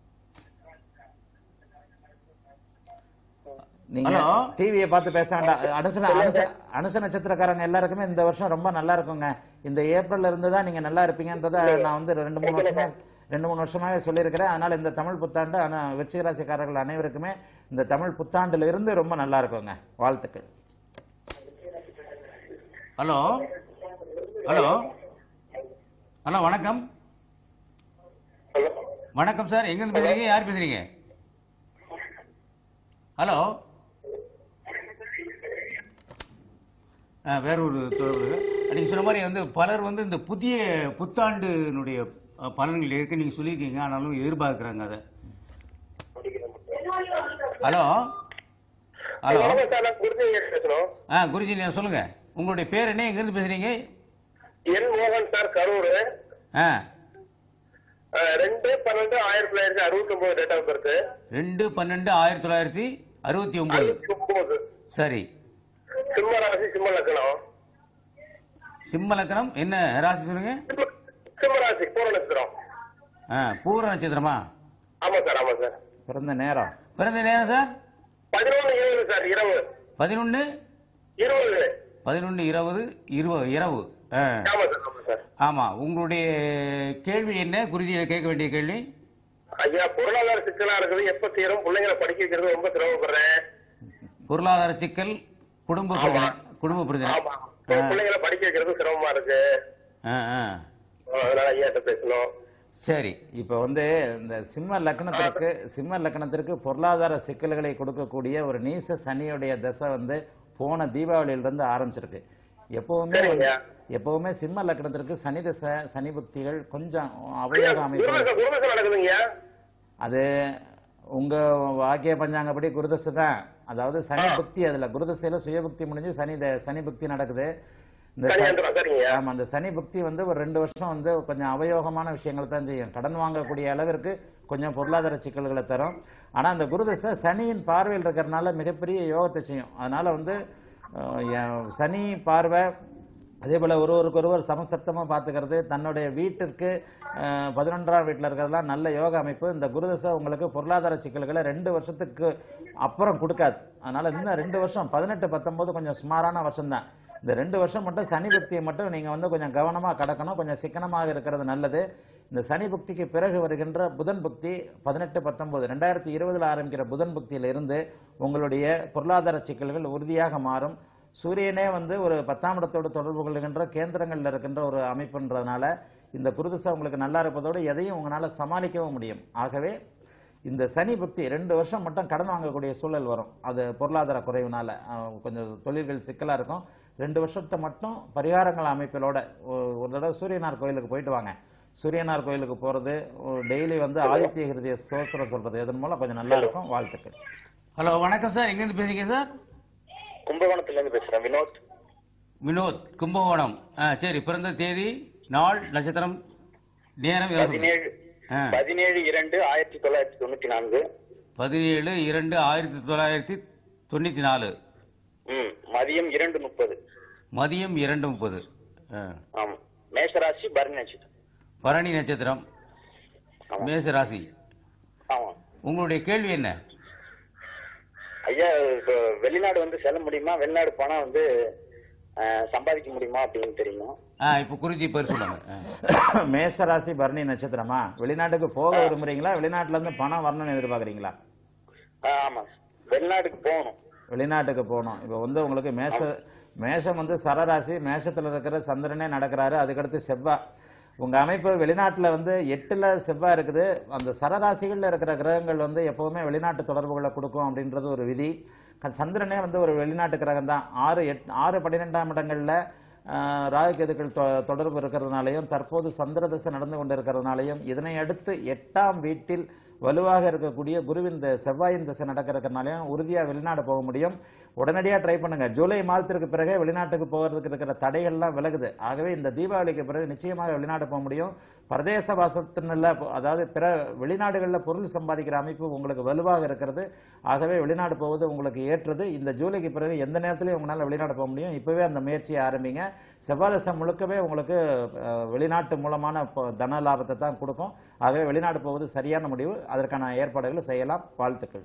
நீங்க
ஹலோ?
டிவியை பார்த்து பேச வேண்டாம் அனுச அனுச அனுச நட்சத்திரக்காரங்க எல்லாருக்குமே இந்த வருஷம் ரொம்ப நல்லா இருக்குங்க இந்த ஏப்ரல்ல இருந்து தான் நீங்க நல்லா இருப்பீங்கன்றத நான் வந்து ரெண்டு மூணு வருஷமா ரெண்டு மூணு வருஷமாவே சொல்லியிருக்கிறேன் அதனால இந்த தமிழ் புத்தாண்டு ஆனா விருச்சிக ராசிக்காரர்கள் அனைவருக்குமே இந்த தமிழ் புத்தாண்டுல இருந்து ரொம்ப நல்லா இருக்குங்க வாழ்த்துக்கள்
ஹலோ ஹலோ ஹலோ வணக்கம்
ஹலோ
வணக்கம் சார் எங்கிருந்து பேசுறீங்க யார் பேசுறீங்க ஹலோ ஆ, வேற ஒரு தொடர்பு இருக்கு. நீங்க சொன்ன மாதிரி வந்து பலர் வந்து இந்த புதிய புத்தாண்டினுடைய அ, பலன்கள் இருக்கு நீங்க சொல்லியிருக்கீங்க ஆனாலும் எதிர்பார்க்குறாங்க அதை ஹலோ ஹலோ
வணக்கம் சார் நான் குருஜி பேசணும்
ஆ குருஜி நீங்க சொல்லுங்க உங்களுடைய பேர் என்ன எங்கிருந்து பேசுறீங்க
என் மோகன் சார் கரூர்
ஆ
ரெண்டு பன்னெண்டு ஆயிரத்தி தொள்ளாயிரத்தி அறுபத்தி ஒன்பது டேட் ஆஃப் பர்த்
ரெண்டு பன்னெண்டு ஆயிரத்தி தொள்ளாயிரத்தி அறுபத்தி ஒன்பது
ஒன்பது
சரி
சிம்ம ராசி சிம்ம லக்னம்
சிம்ம லக்கணம் என்ன ராசி சொல்லுங்க
சிம்ம- சிம்ம ராசி பூர நட்சத்திரம்
ஆ பூர நட்சத்திரமா
ஆமா சார் ஆமா சார்
பிறந்த நேரம்
பிறந்த நேரம் சார்
பதினொன்று இருபது சார் இரவு
பதினொன்று
இருபது
பதினொன்று இருபது இருபது இரவு ஆ
ஆமா சார் ஆமா சார்
ஆமா உங்களுடைய கேள்வி என்ன குருஜியில கேட்க வேண்டிய கேள்வி
ஐயா பொருளாதார சிக்கலா இருக்குது எப்ப தீரும் பிள்ளைங்களை படிக்க வைக்கிறது ரொம்ப சிரமப்படுறேன்
பொருளாதார சிக்கல் குடும்ப பிரச்சனை குடும்ப பிரச்சனை
ஆமா பிள்ளைங்களை படிக்க வைக்கிறது சிரமமா இருக்கு
ஆ ஆ
அதனால ஐயாட்ட பேசணும்
சரி இப்போ வந்து இந்த சிம்ம லக்னத்திற்கு சிம்ம லக்னத்திற்கு பொருளாதார சிக்கல்களை கொடுக்கக்கூடிய ஒரு நீச சனியுடைய தசை வந்து போன தீபாவளியிலிருந்து ஆரம்பிச்சிருக்கு எப்பவுமே வந்து-
சரிங்க.
எப்பவுமே சிம்ம லக்னத்திற்கு சனி தசை சனி புக்திகள் கொஞ்சம்
ஐயா,
அவயோக அமைப்பு
குருதசை குருதசை நடக்குதுங்க
அது உங்க வாக்கிய பஞ்சாங்கப்படி குருதசை தான் அதாவது சனி புக்தி அதுல குருதசையில சுயபுக்தி முடிஞ்சு சனி த- சனி புக்தி நடக்குது இந்த சனி-
சனியாந்திரம் சரிங்க
ஆமா அந்த சனி புக்தி வந்து ஒரு ரெண்டு வருஷம் வந்து கொஞ்சம் அவயோகமான விஷயங்கள் தான் செய்யும் கடன் வாங்கக்கூடிய அளவிற்கு கொஞ்சம் பொருளாதார சிக்கல்களை தரும் ஆனா அந்த குருதசை சனியின் பார்வையில் இருக்கிறதுனால மிகப்பெரிய யோகத்தை செய்யும் அதனால வந்து அஹ், என் சனி பார்வை அதே போல ஒருவருக்கு ஒருவர் சமசப்தமா பாத்துக்கிறது தன்னுடைய வீட்டிற்கு அஹ், பதினொன்றாம் வீட்டில் இருக்கிறதெல்லாம் நல்ல யோக அமைப்பு இந்த குருதசை உங்களுக்கு பொருளாதார சிக்கல்களை ரெண்டு வருஷத்துக்கு அப்புறம் கொடுக்காது அதனால இன்னும் ரெண்டு வருஷம் பதினெட்டு பத்தொன்பது கொஞ்சம் சுமாரான வருஷம் தான் இந்த ரெண்டு வருஷம் மட்டும் சனி புக்தியை மட்டும் நீங்க வந்து கொஞ்சம் கவனமா கடக்கணும் கொஞ்சம் சிக்கனமாக இருக்கிறது நல்லது இந்த சனி புக்திக்கு பிறகு வருகின்ற புதன் புக்தி பதினெட்டு பத்தொன்பது ரெண்டாயிரத்தி இருபதுல ஆரம்பிக்கிற புதன் புக்தியில இருந்து உங்களுடைய பொருளாதார சிக்கல்கள் உறுதியாக மாறும் சூரியனே வந்து ஒரு பத்தாம் இடத்தோடு தொடர்பு கொள்கின்ற கேந்திரங்கள்ல இருக்கின்ற ஒரு அமைப்புன்றதுனால இந்த குருதிசை உங்களுக்கு நல்லா இருப்பதோடு எதையும் உங்களால சமாளிக்கவும் முடியும் ஆகவே இந்த சனி புக்தி ரெண்டு வருஷம் மட்டும் கடன் வாங்கக்கூடிய சூழல் வரும் அது பொருளாதார குறைவுனால அஹ், கொஞ்சம் தொழில்கள் சிக்கலா இருக்கும் ரெண்டு வருஷத்தை மட்டும் பரிகாரங்கள் அமைப்பிலோட ஒ- ஒரு தடவை சூரியனார் கோயிலுக்கு போயிட்டு வாங்க சூரியனார் கோயிலுக்கு போறது டெய்லி வந்து ஆதித்ய ஹிருதய ஸ்தோத்திரம் சொல்றது இதன் மூலம் கொஞ்சம் நல்லா இருக்கும் வாழ்த்துக்கள்
ஹலோ வணக்கம் சார் எங்கேருந்து பேசுறீங்க சார்
கும்பகோணத்துல இருந்து பேசுறேன் வினோத்
வினோத் கும்பகோணம் ஆ சரி பிறந்த தேதி நாள் நட்சத்திரம் நேரம் இதெல்லாம் சொல்லுங்க.
பதினேழு
ஆ.
பதினேழு இரண்டு ஆயிரத்தி தொள்ளாயிரத்தி தொண்ணூத்தி நான்கு
பதினேழு இரண்டு ஆயிரத்தி தொள்ளாயிரத்தி தொண்ணூற்றி நாலு
ம் மதியம் இரண்டு முப்பது
மதியம் இரண்டு முப்பது ஆ.
ஆமா மேஷராசி பரணி நட்சத்திரம்
பரணி நட்சத்திரம் மேச ராசி
ஆமா
உங்களுடைய கேள்வி என்ன
ஐயா இப்ப வெளிநாடு வந்து செல்ல முடியுமா வெளிநாடு போனா வந்து அஹ், சம்பாதிக்க முடியுமா அப்படின்னு தெரியுமா
ஆ இப்போ குறிஞ்சி பேர் சொல்லுங்க ஆ.
மேஷராசி பரணி நட்சத்திரமா வெளிநாட்டுக்கு போக விரும்புறீங்களா வெளிநாட்டுல இருந்து பணம் வரணும்னு எதிர்பார்க்கறீங்களா
ஆ, ஆமா வெளிநாட்டுக்கு போகணும்
வெளிநாட்டுக்கு போகணும் இப்போ வந்து உங்களுக்கு மேஷ மேஷம் வந்து சரராசி மேஷத்துல இருக்கிற சந்திரனே நடக்கிறாரு அதுக்கடுத்து செவ்வாய் உங்க அமைப்பு வெளிநாட்டுல வந்து எட்டுல செவ்வாய் இருக்குது அந்த சரராசிகள்ல இருக்கிற கிரகங்கள் வந்து எப்பவுமே வெளிநாட்டு தொடர்புகளை கொடுக்கும் அப்படின்றது ஒரு விதி க- சந்திரனே வந்து ஒரு வெளிநாட்டு கிரகம் தான் ஆறு எட் ஆறு பன்னிரெண்டாம் இடங்கள்ல ஆஹ், ராகு கேதுக்கள் தொ- தொடர்பு இருக்கிறதுனாலையும் தற்போது சந்திர தசை நடந்து கொண்டு இருக்கிறதுனாலையும் இதனை அடுத்து எட்டாம் வீட்டில் வலுவாக இருக்கக்கூடிய குருவின் இந்த செவ்வாயின் திசை நடக்கிறதுனாலையும் உறுதியா வெளிநாடு போக முடியும் உடனடியா ட்ரை பண்ணுங்க ஜூலை மாதத்திற்கு பிறகு வெளிநாட்டுக்கு போகிறதுக்கு இருக்கிற தடைகள்லாம் விலகுது ஆகவே இந்த தீபாவளிக்கு பிறகு நிச்சயமாக வெளிநாடு போக முடியும் பிரதேச வாசத்தினில் அதாவது பிற வெளிநாடுகளில் பொருள் சம்பாதிக்கிற அமைப்பு உங்களுக்கு வலுவாக இருக்கிறது ஆகவே வெளிநாடு போவது உங்களுக்கு ஏற்றது இந்த ஜூலைக்கு பிறகு எந்த நேரத்திலையும் உங்களால் வெளிநாடு போக முடியும் இப்பவே அந்த முயற்சியை ஆரம்பிங்க செவ்வாதசம் முழுக்கவே உங்களுக்கு அஹ், வெளிநாட்டு மூலமான ப- தன லாபத்தை தான் கொடுக்கும் ஆகவே வெளிநாடு போவது சரியான முடிவு அதற்கான ஏற்பாடுகளை செய்யலாம் வாழ்த்துக்கள்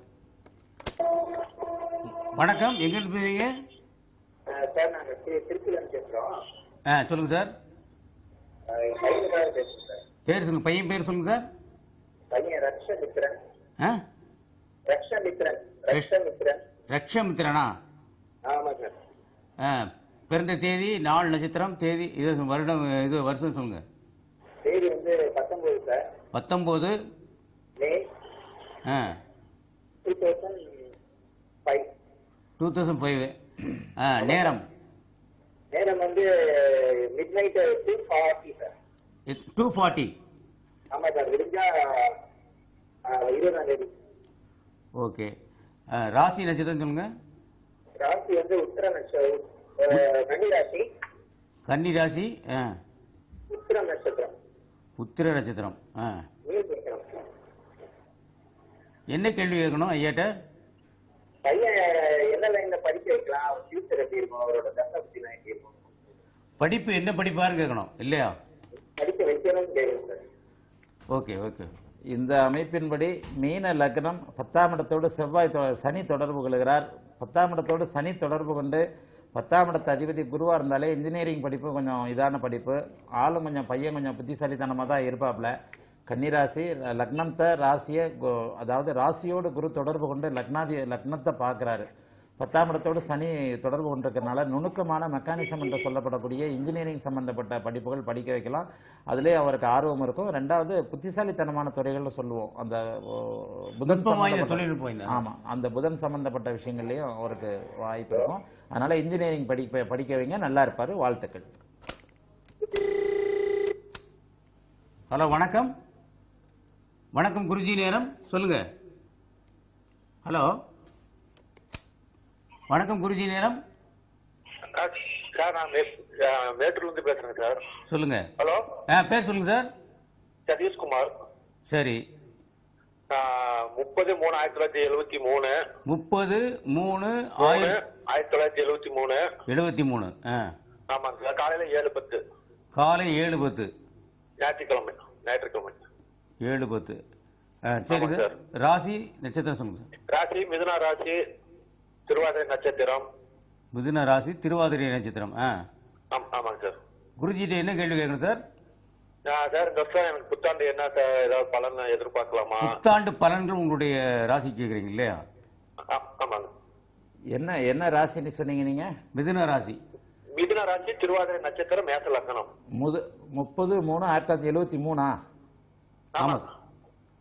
வணக்கம் எங்கிருந்து பேசுறீங்க
சார் நாங்க திருச்சியில இருந்து பேசுறோம்
ஆ சொல்லுங்க சார்
பையனுக்காக பேசுறோம் சார்
பேர் சொல்லுங்க பையன் பேர் சொல்லுங்க சார்
பையன் ரக்ஷமித்ரன்
ஆ
ரக்ஷமித்ரன் ரக்ஷமித்ரன்
ரக்ஷமித்திரனா
ஆமா சார்
ஆ பிறந்த தேதி நாள் நட்சத்திரம் தேதி இது வருடம் இது வருஷம் சொல்லுங்க
தேதி வந்து பத்தொன்பது சார்
பத்தொம்போது
மே
ஆ
two thousand five
two thousand five ஆ நேரம்
நேரம் வந்து midnight two forty sir
two forty
ஆமா சார் விடிஞ்சா ஆஹ், இருபதாம் தேதி
ஓகே ஆ, ராசி நட்சத்திரம் சொல்லுங்க
ராசி வந்து உத்தர நட்சத்திரம் கன்னி ராசி
கன்னி ராசி ஆ
உத்திர நட்சத்திரம்
உத்திர நட்சத்திரம் ஆ
நீர் கேட்கணும்
என்ன கேள்வி கேட்கணும் ஐயாட்ட
பையன் என்ன லைன்ல படிக்க வைக்கலாம் அவர் ஃபியூச்சர் எப்படி இருக்கும் அவரோட தசை பத்திலாம் எப்படி இருக்கும்
படிப்பு என்ன படிப்பாருன்னு கேட்கணும் இல்லையா
படிக்க வைக்கணும்னு கேட்குறேன் சார்
ஓகே ஓகே
இந்த அமைப்பின்படி மீன லக்னம் பத்தாம் இடத்தோடு செவ்வாய் தொ- சனி தொடர்பு கொள்கிறார் பத்தாம் இடத்தோடு சனி தொடர்பு கொண்டு பத்தாம் இடத்து அதிபதி குருவா இருந்தாலே இன்ஜினியரிங் படிப்பு கொஞ்சம் இதான படிப்பு ஆளும் கொஞ்சம் பையன் கொஞ்சம் புத்திசாலித்தனமாக தான் இருப்பாப்ல கன்னிராசி லக்னத்தை ராசியை கு- அதாவது ராசியோடு குரு தொடர்பு கொண்டு லக்னாதி லக்னத்தை பார்க்குறாரு பத்தாம் இடத்தோடு சனி தொடர்பு கொண்டிருக்கிறதுனால நுணுக்கமான மெக்கானிசம் என்று சொல்லப்படக்கூடிய இன்ஜினியரிங் சம்பந்தப்பட்ட படிப்புகள் படிக்க வைக்கலாம் அதிலே அவருக்கு ஆர்வம் இருக்கும் ரெண்டாவது புத்திசாலித்தனமான துறைகள்னு சொல்லுவோம் அந்த ஓ, புதன்
நுட்பம் வாய்ந்த
சம்பந்தப்பட்ட-
தொழில்நுட்பம் வாய்ந்த.
ஆமா அந்த புதன் சம்பந்தப்பட்ட விஷயங்கள்லயும் அவருக்கு வாய்ப்பு இருக்கும் அதனால இன்ஜினியரிங் படிக்க படிக்க வைங்க நல்லா இருப்பாரு வாழ்த்துக்கள்
ஹலோ வணக்கம் வணக்கம் குருஜி நேரம் சொல்லுங்க ஹலோ வணக்கம் குருஜி நேரம்
சார் நான் மேட்டூர்ல இருந்து பேசுறேன் சார்
சொல்லுங்க
ஹலோ
ஆ பேர் சொல்லுங்க சார்
சதீஷ்குமார்
சரி
முப்பது மூணு ஆயிரத்தி தொள்ளாயிரத்தி எழுபத்தி மூணு
முப்பது மூணு
மூணு
ஆயிரம்
ஆயிரத்தி தொள்ளாயிரத்தி எழுபத்தி மூணு
எழுபத்தி மூணு ஆ
ஆமாங்க சார் காலையில ஏழு பத்து
காலை ஏழு பத்து
ஞாயிற்றுக்கிழமை ஞாயிற்றுக்கிழமை
ஏழு பத்து ஆ சரி
ஆமாம்
சார் ராசி நட்சத்திரம் சொல்லுங்க சார்
ராசி மிதுன ராசி திருவாதிரை நட்சத்திரம்
மிதுன ராசி திருவாதிரை நட்சத்திரம் ஆ
ஆம்- ஆமாங்க சார்
குருஜிட்ட என்ன கேள்வி கேட்கணும் சார்
ஆ, சார் இந்த வருஷம் எனக்கு புத்தாண்டு என்ன சார் ஏதாவது பலன் எதிர்பார்க்கலாமா
புத்தாண்டு பலன்கள் உங்களுடைய ராசி கேட்குறீங்க இல்லையா
ஆ, ஆமாங்க
என்ன என்ன ராசின்னு சொன்னீங்க நீங்க
மிதுன ராசி
மிதுன ராசி திருவாதிரை நட்சத்திரம் மேச லக்னம்
முது முப்பது மூணு ஆயிரத்தி தொள்ளாயிரத்தி எழுபத்தி மூணா
ஆமாம் சார்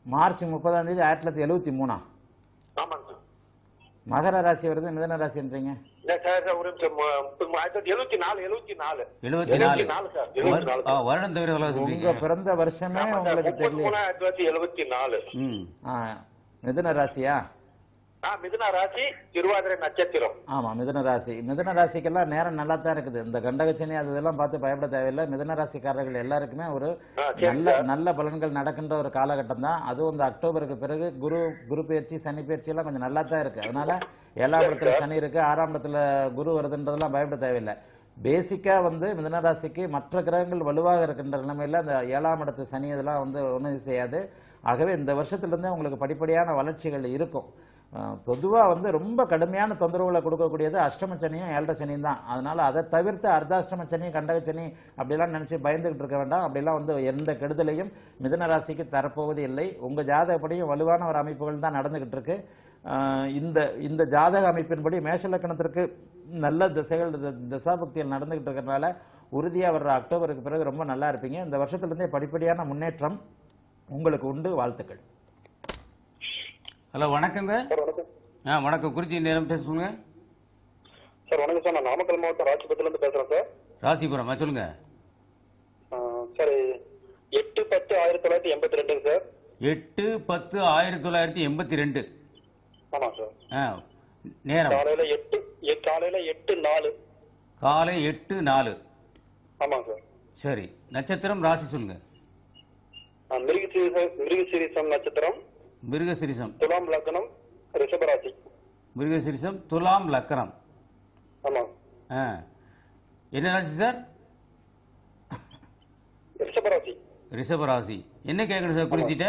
மார்ச் முப்பதாம் தேதி ஆயிரத்தி தொள்ளாயிரத்தி எழுபத்தி மூணா
ஆமாங்க சார்
மகர ராசி வருது மிதன ராசின்றீங்க
இல்ல சார் சார் ஒரு நிமிஷம் மு- முப்பது ஆயிரத்தி தொள்ளாயிரத்தி எழுபத்தி நாலு எழுபத்தி நாலு
எழுபத்தி நாலு
எழுபத்தி நாலு சார் எழுபத்தி நாலு
ஆ, வருடம் தவிர எவ்வளவு
உங்க
சொல்றீங்க
பிறந்த வருஷமே
ஆமா சார்
உங்களுக்கு
முப்பத்தி
தெரியல
மூணு ஆயிரத்தி தொள்ளாயிரத்தி எழுபத்தி நாலு
ம்
ஆ மிதுன ராசியா
ஆ மிதுன ராசி திருவாதிரை நட்சத்திரம்
ஆமா மிதுன ராசி மிதுன ராசிக்கெல்லாம் நேரம் நல்லா தான் இருக்குது இந்த கண்டகச்சனி அது இதெல்லாம் பார்த்து பயப்பட தேவையில்லை மிதுன ராசிக்காரர்கள் எல்லாருக்குமே ஒரு
ஆ, சரி
நல்ல
சார்.
நல்ல பலன்கள் நடக்கின்ற ஒரு காலகட்டம் தான் அதுவும் இந்த அக்டோபருக்கு பிறகு குரு குரு பயிற்சி சனி பயிற்சி எல்லாம் கொஞ்சம் நல்லா தான் இருக்கு அதனால ஏழாம் இடத்துல சனி இருக்கு ஆறாம் இடத்துல குரு வருதுன்றதெல்லாம் பயப்பட தேவையில்லை பேசிக்கா வந்து மிதுன ராசிக்கு மற்ற கிரகங்கள் வலுவாக இருக்கின்ற நிலைமையில அந்த ஏழாம் இடத்து சனி இதெல்லாம் வந்து ஒன்றும் செய்யாது ஆகவே இந்த வருஷத்துலேருந்தே உங்களுக்கு படிப்படியான வளர்ச்சிகள் இருக்கும் பொதுவாக வந்து ரொம்ப கடுமையான தொந்தரவுகளை கொடுக்கக்கூடியது அஷ்டம சனியும் ஏழரை சனியும் தான் அதனால அதை தவிர்த்து அர்த்தாஷ்டம சனி கண்டக சனி அப்படிலாம் நினச்சி பயந்துகிட்டு இருக்க வேண்டாம் அப்படிலாம் வந்து எந்த கெடுதலையும் மிதுன ராசிக்கு தரப்போவது இல்லை உங்கள் ஜாதகப்படியும் வலுவான ஒரு அமைப்புகள் தான் நடந்துகிட்டு இருக்கு ஆஹ் இந்த இந்த ஜாதக அமைப்பின்படி மேஷ லக்கணத்திற்கு நல்ல திசைகள் தி- திசாபக்திகள் நடந்துகிட்டு இருக்கிறதுனால உறுதியாக வர்ற அக்டோபருக்கு பிறகு ரொம்ப நல்லா இருப்பீங்க இந்த வருஷத்துலேருந்தே படிப்படியான முன்னேற்றம் உங்களுக்கு உண்டு வாழ்த்துக்கள்
ஹலோ வணக்கங்க
சார் வணக்கம்
ஆ வணக்கம் குறிச்சி நேரம் பேச சொல்லுங்க
சார் வணக்கம் சார் நான் நாமக்கல் மாவட்டம் ராஜபுரத்துல இருந்து பேசுறேன் சார்
ராசிபுரம் ஆ, சொல்லுங்க
ஆ, சார் எட்டு பத்து ஆயிரத்தி தொள்ளாயிரத்தி எண்பத்தி ரெண்டுங்க சார்
எட்டு பத்து ஆயிரத்தி தொள்ளாயிரத்தி எண்பத்தி ரெண்டு
ஆமா சார்
ஆ நேரம்
காலையில எட்டு எ- காலையில எட்டு நாலு
காலை எட்டு நாலு
ஆமாங்க சார்
சரி நட்சத்திரம் ராசி சொல்லுங்க
ஆ, மிருகசீரிசம் மிருகசீரிசம் நட்சத்திரம்
மிருகசிரிசம்
துலாம் லக்னம் ரிஷபராசி
மிருகசிரிசம் துலாம் லக்கரம்
ஆமா
ஆ என்ன ராசி சார்
ரிஷபராசி
ரிஷபராசி என்ன கேட்கணும் சார் குறித்திட்ட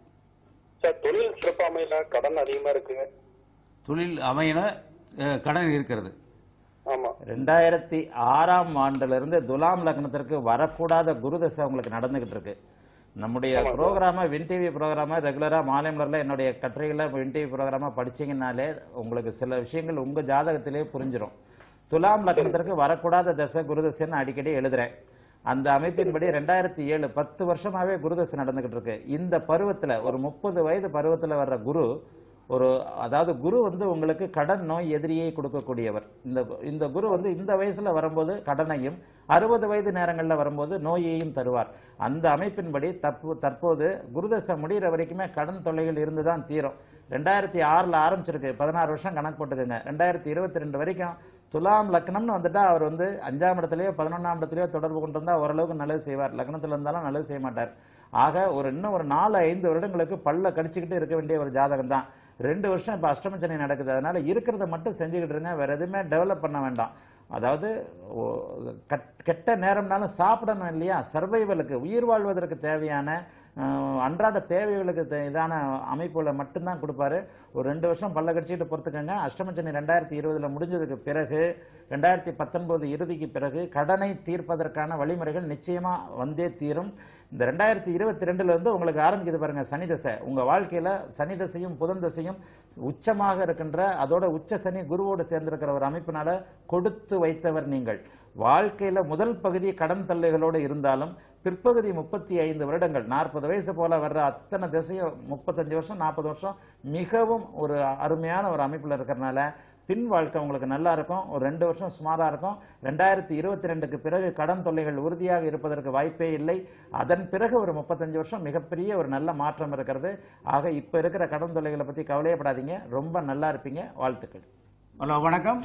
சார் தொழில் சிறப்பு அமையல கடன் அதிகமா இருக்கு
தொழில் அமையல அஹ், கடன் இருக்கிறது
ஆமா
ரெண்டாயிரத்தி ஆறாம் ஆண்டுல இருந்து துலாம் லக்னத்திற்கு வரக்கூடாத குருதசை உங்களுக்கு நடந்துகிட்டு இருக்கு நம்முடைய ப்ரோக்ராமை வின் டிவி ப்ரோக்ராமை ரெகுலராக மாலை மலரில் என்னுடைய கட்டுரைகளை வின் டிவி ப்ரோக்ராமை படிச்சீங்கன்னாலே உங்களுக்கு சில விஷயங்கள் உங்கள் ஜாதகத்திலே புரிஞ்சிடும் துலாம் லக்னத்திற்கு வரக்கூடாத தசை குருதசைன்னு அடிக்கடி எழுதுறேன் அந்த அமைப்பின்படி ரெண்டாயிரத்தி ஏழு பத்து வருஷமாவே குருதசை நடந்துகிட்டு இருக்கு இந்த பருவத்தில் ஒரு முப்பது வயது பருவத்தில் வர்ற குரு ஒரு அதாவது குரு வந்து உங்களுக்கு கடன் நோய் எதிரியை கொடுக்கக்கூடியவர் இந்த இந்த குரு வந்து இந்த வயசுல வரும்போது கடனையும் அறுபது வயது நேரங்களில் வரும்போது நோயையும் தருவார் அந்த அமைப்பின்படி தப்பு தற்போது குருதசை முடிகிற வரைக்குமே கடன் தொல்லைகள் இருந்து தான் தீரும் ரெண்டாயிரத்தி ஆறில் ஆரம்பிச்சிருக்கு பதினாறு வருஷம் கணக்கு போட்டுக்கோங்க ரெண்டாயிரத்தி இருபத்தி ரெண்டு வரைக்கும் துலாம் லக்னம்னு வந்துட்டா அவர் வந்து அஞ்சாம் இடத்துலயோ பதினொன்றாம் இடத்துலயோ தொடர்பு கொண்டு இருந்தா ஓரளவுக்கு நல்லது செய்வார் லக்னத்துல இருந்தாலும் நல்லது செய்ய மாட்டார் ஆக ஒரு இன்னும் ஒரு நாலு ஐந்து வருடங்களுக்கு பல்ல கடிச்சுக்கிட்டு இருக்க வேண்டிய ஒரு ஜாதகம் தான் ரெண்டு வருஷம் இப்போ அஷ்டமச்சனை நடக்குது அதனால இருக்கிறத மட்டும் செஞ்சுக்கிட்டு இருங்க வேற எதுவுமே டெவலப் பண்ண வேண்டாம் அதாவது ஓ- கட்- கெட்ட நேரம்னாலும் சாப்பிடணும் இல்லையா சர்வைவலுக்கு உயிர் வாழ்வதற்கு தேவையான அஹ், அன்றாட தேவைகளுக்கு தே- இதான அமைப்புகளை மட்டும்தான் கொடுப்பாரு ஒரு ரெண்டு வருஷம் பல்ல கடிச்சிட்டு பொறுத்துக்கங்க அஷ்டமச்சனி ரெண்டாயிரத்தி இருபதுல முடிஞ்சதுக்கு பிறகு ரெண்டாயிரத்தி பத்தொன்பது இறுதிக்கு பிறகு கடனை தீர்ப்பதற்கான வழிமுறைகள் நிச்சயமா வந்தே தீரும் இந்த ரெண்டாயிரத்தி இருபத்தி ரெண்டுல இருந்து உங்களுக்கு ஆரம்பிக்குது பாருங்க சனி தசை உங்க வாழ்க்கையில சனி தசையும் புதன் தசையும் உச்சமாக இருக்கின்ற அதோட உச்ச சனி குருவோடு சேர்ந்திருக்கிற ஒரு அமைப்பினால கொடுத்து வைத்தவர் நீங்கள் வாழ்க்கையில முதல் பகுதி கடன் தொல்லைகளோடு இருந்தாலும் பிற்பகுதி முப்பத்தி ஐந்து வருடங்கள் நாற்பது வயசு போல வர்ற அத்தனை திசையும் முப்பத்தஞ்சு வருஷம் நாற்பது வருஷம் மிகவும் ஒரு அருமையான ஒரு அமைப்புல இருக்கிறனால பின் வாழ்க்கை உங்களுக்கு நல்லா இருக்கும் ஒரு ரெண்டு வருஷம் சுமாரா இருக்கும் ரெண்டாயிரத்தி இருபத்தி ரெண்டுக்கு பிறகு கடன் தொல்லைகள் உறுதியாக இருப்பதற்கு வாய்ப்பே இல்லை அதன் பிறகு ஒரு முப்பத்தஞ்சு வருஷம் மிகப்பெரிய ஒரு நல்ல மாற்றம் இருக்கிறது ஆக இப்ப இருக்கிற கடன் தொல்லைகளை பத்தி கவலையப்படாதீங்க ரொம்ப நல்லா இருப்பீங்க வாழ்த்துக்கள்
ஹலோ வணக்கம்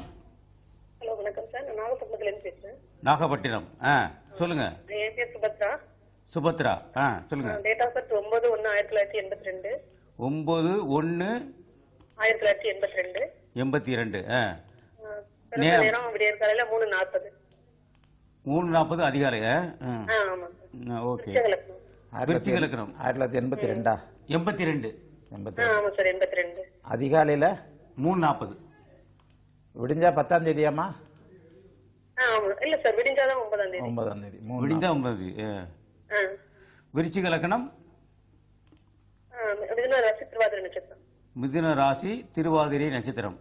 ஹலோ வணக்கம் சார் நான் நாகப்பட்டினத்துல இருந்து பேசுறேன்
நாகப்பட்டினம் ஆ சொல்லுங்க
என் பேர் சுபத்ரா
சுபத்ரா ஆ சொல்லுங்க
டேட் ஆஃப் பர்த் ஒன்பது ஒன்னு ஆயிரத்தி தொள்ளாயிரத்தி எண்பத்தி ரெண்டு
ஒன்பது ஒன்று
ஆயிரத்தி தொள்ளாயிரத்தி எண்பத்தி ரெண்டு
எண்பத்தி ரெண்டு ஆ
பிறந்த
நேரம்.
நேரம் விடியற் காலையில மூணு நாற்பது
மூணு நாற்பது அதிகாலை ஆ ம்.
ஆ ஆமா
ஆ, ஓகே
விருச்சகலக்னம்
விருச்சிக லக்னம்
ஆயிரத்தி தொள்ளாயிரத்தி எண்பத்தி ரெண்டா
எண்பத்தி ரெண்டு
எண்பத்தி
ஆ ஆமா சார் எண்பத்தி ரெண்டு
அதிகாலையில
மூணு நாற்பது
விடிஞ்சா பத்தாம் தேதியாமா
ஆ ஆமா இல்ல சார் விடிஞ்சாதான் ஒன்பதாம் தேதி
ஒன்பதாம் தேதி மூணு
விடிஞ்சா ஒன்பது ஆ.
ஆ
விருச்சிக லக்னம்
ஆ, மிதுன ராசி திருவாதிரை நட்சத்திரம்
மிதுன ராசி திருவாதிரை நட்சத்திரம்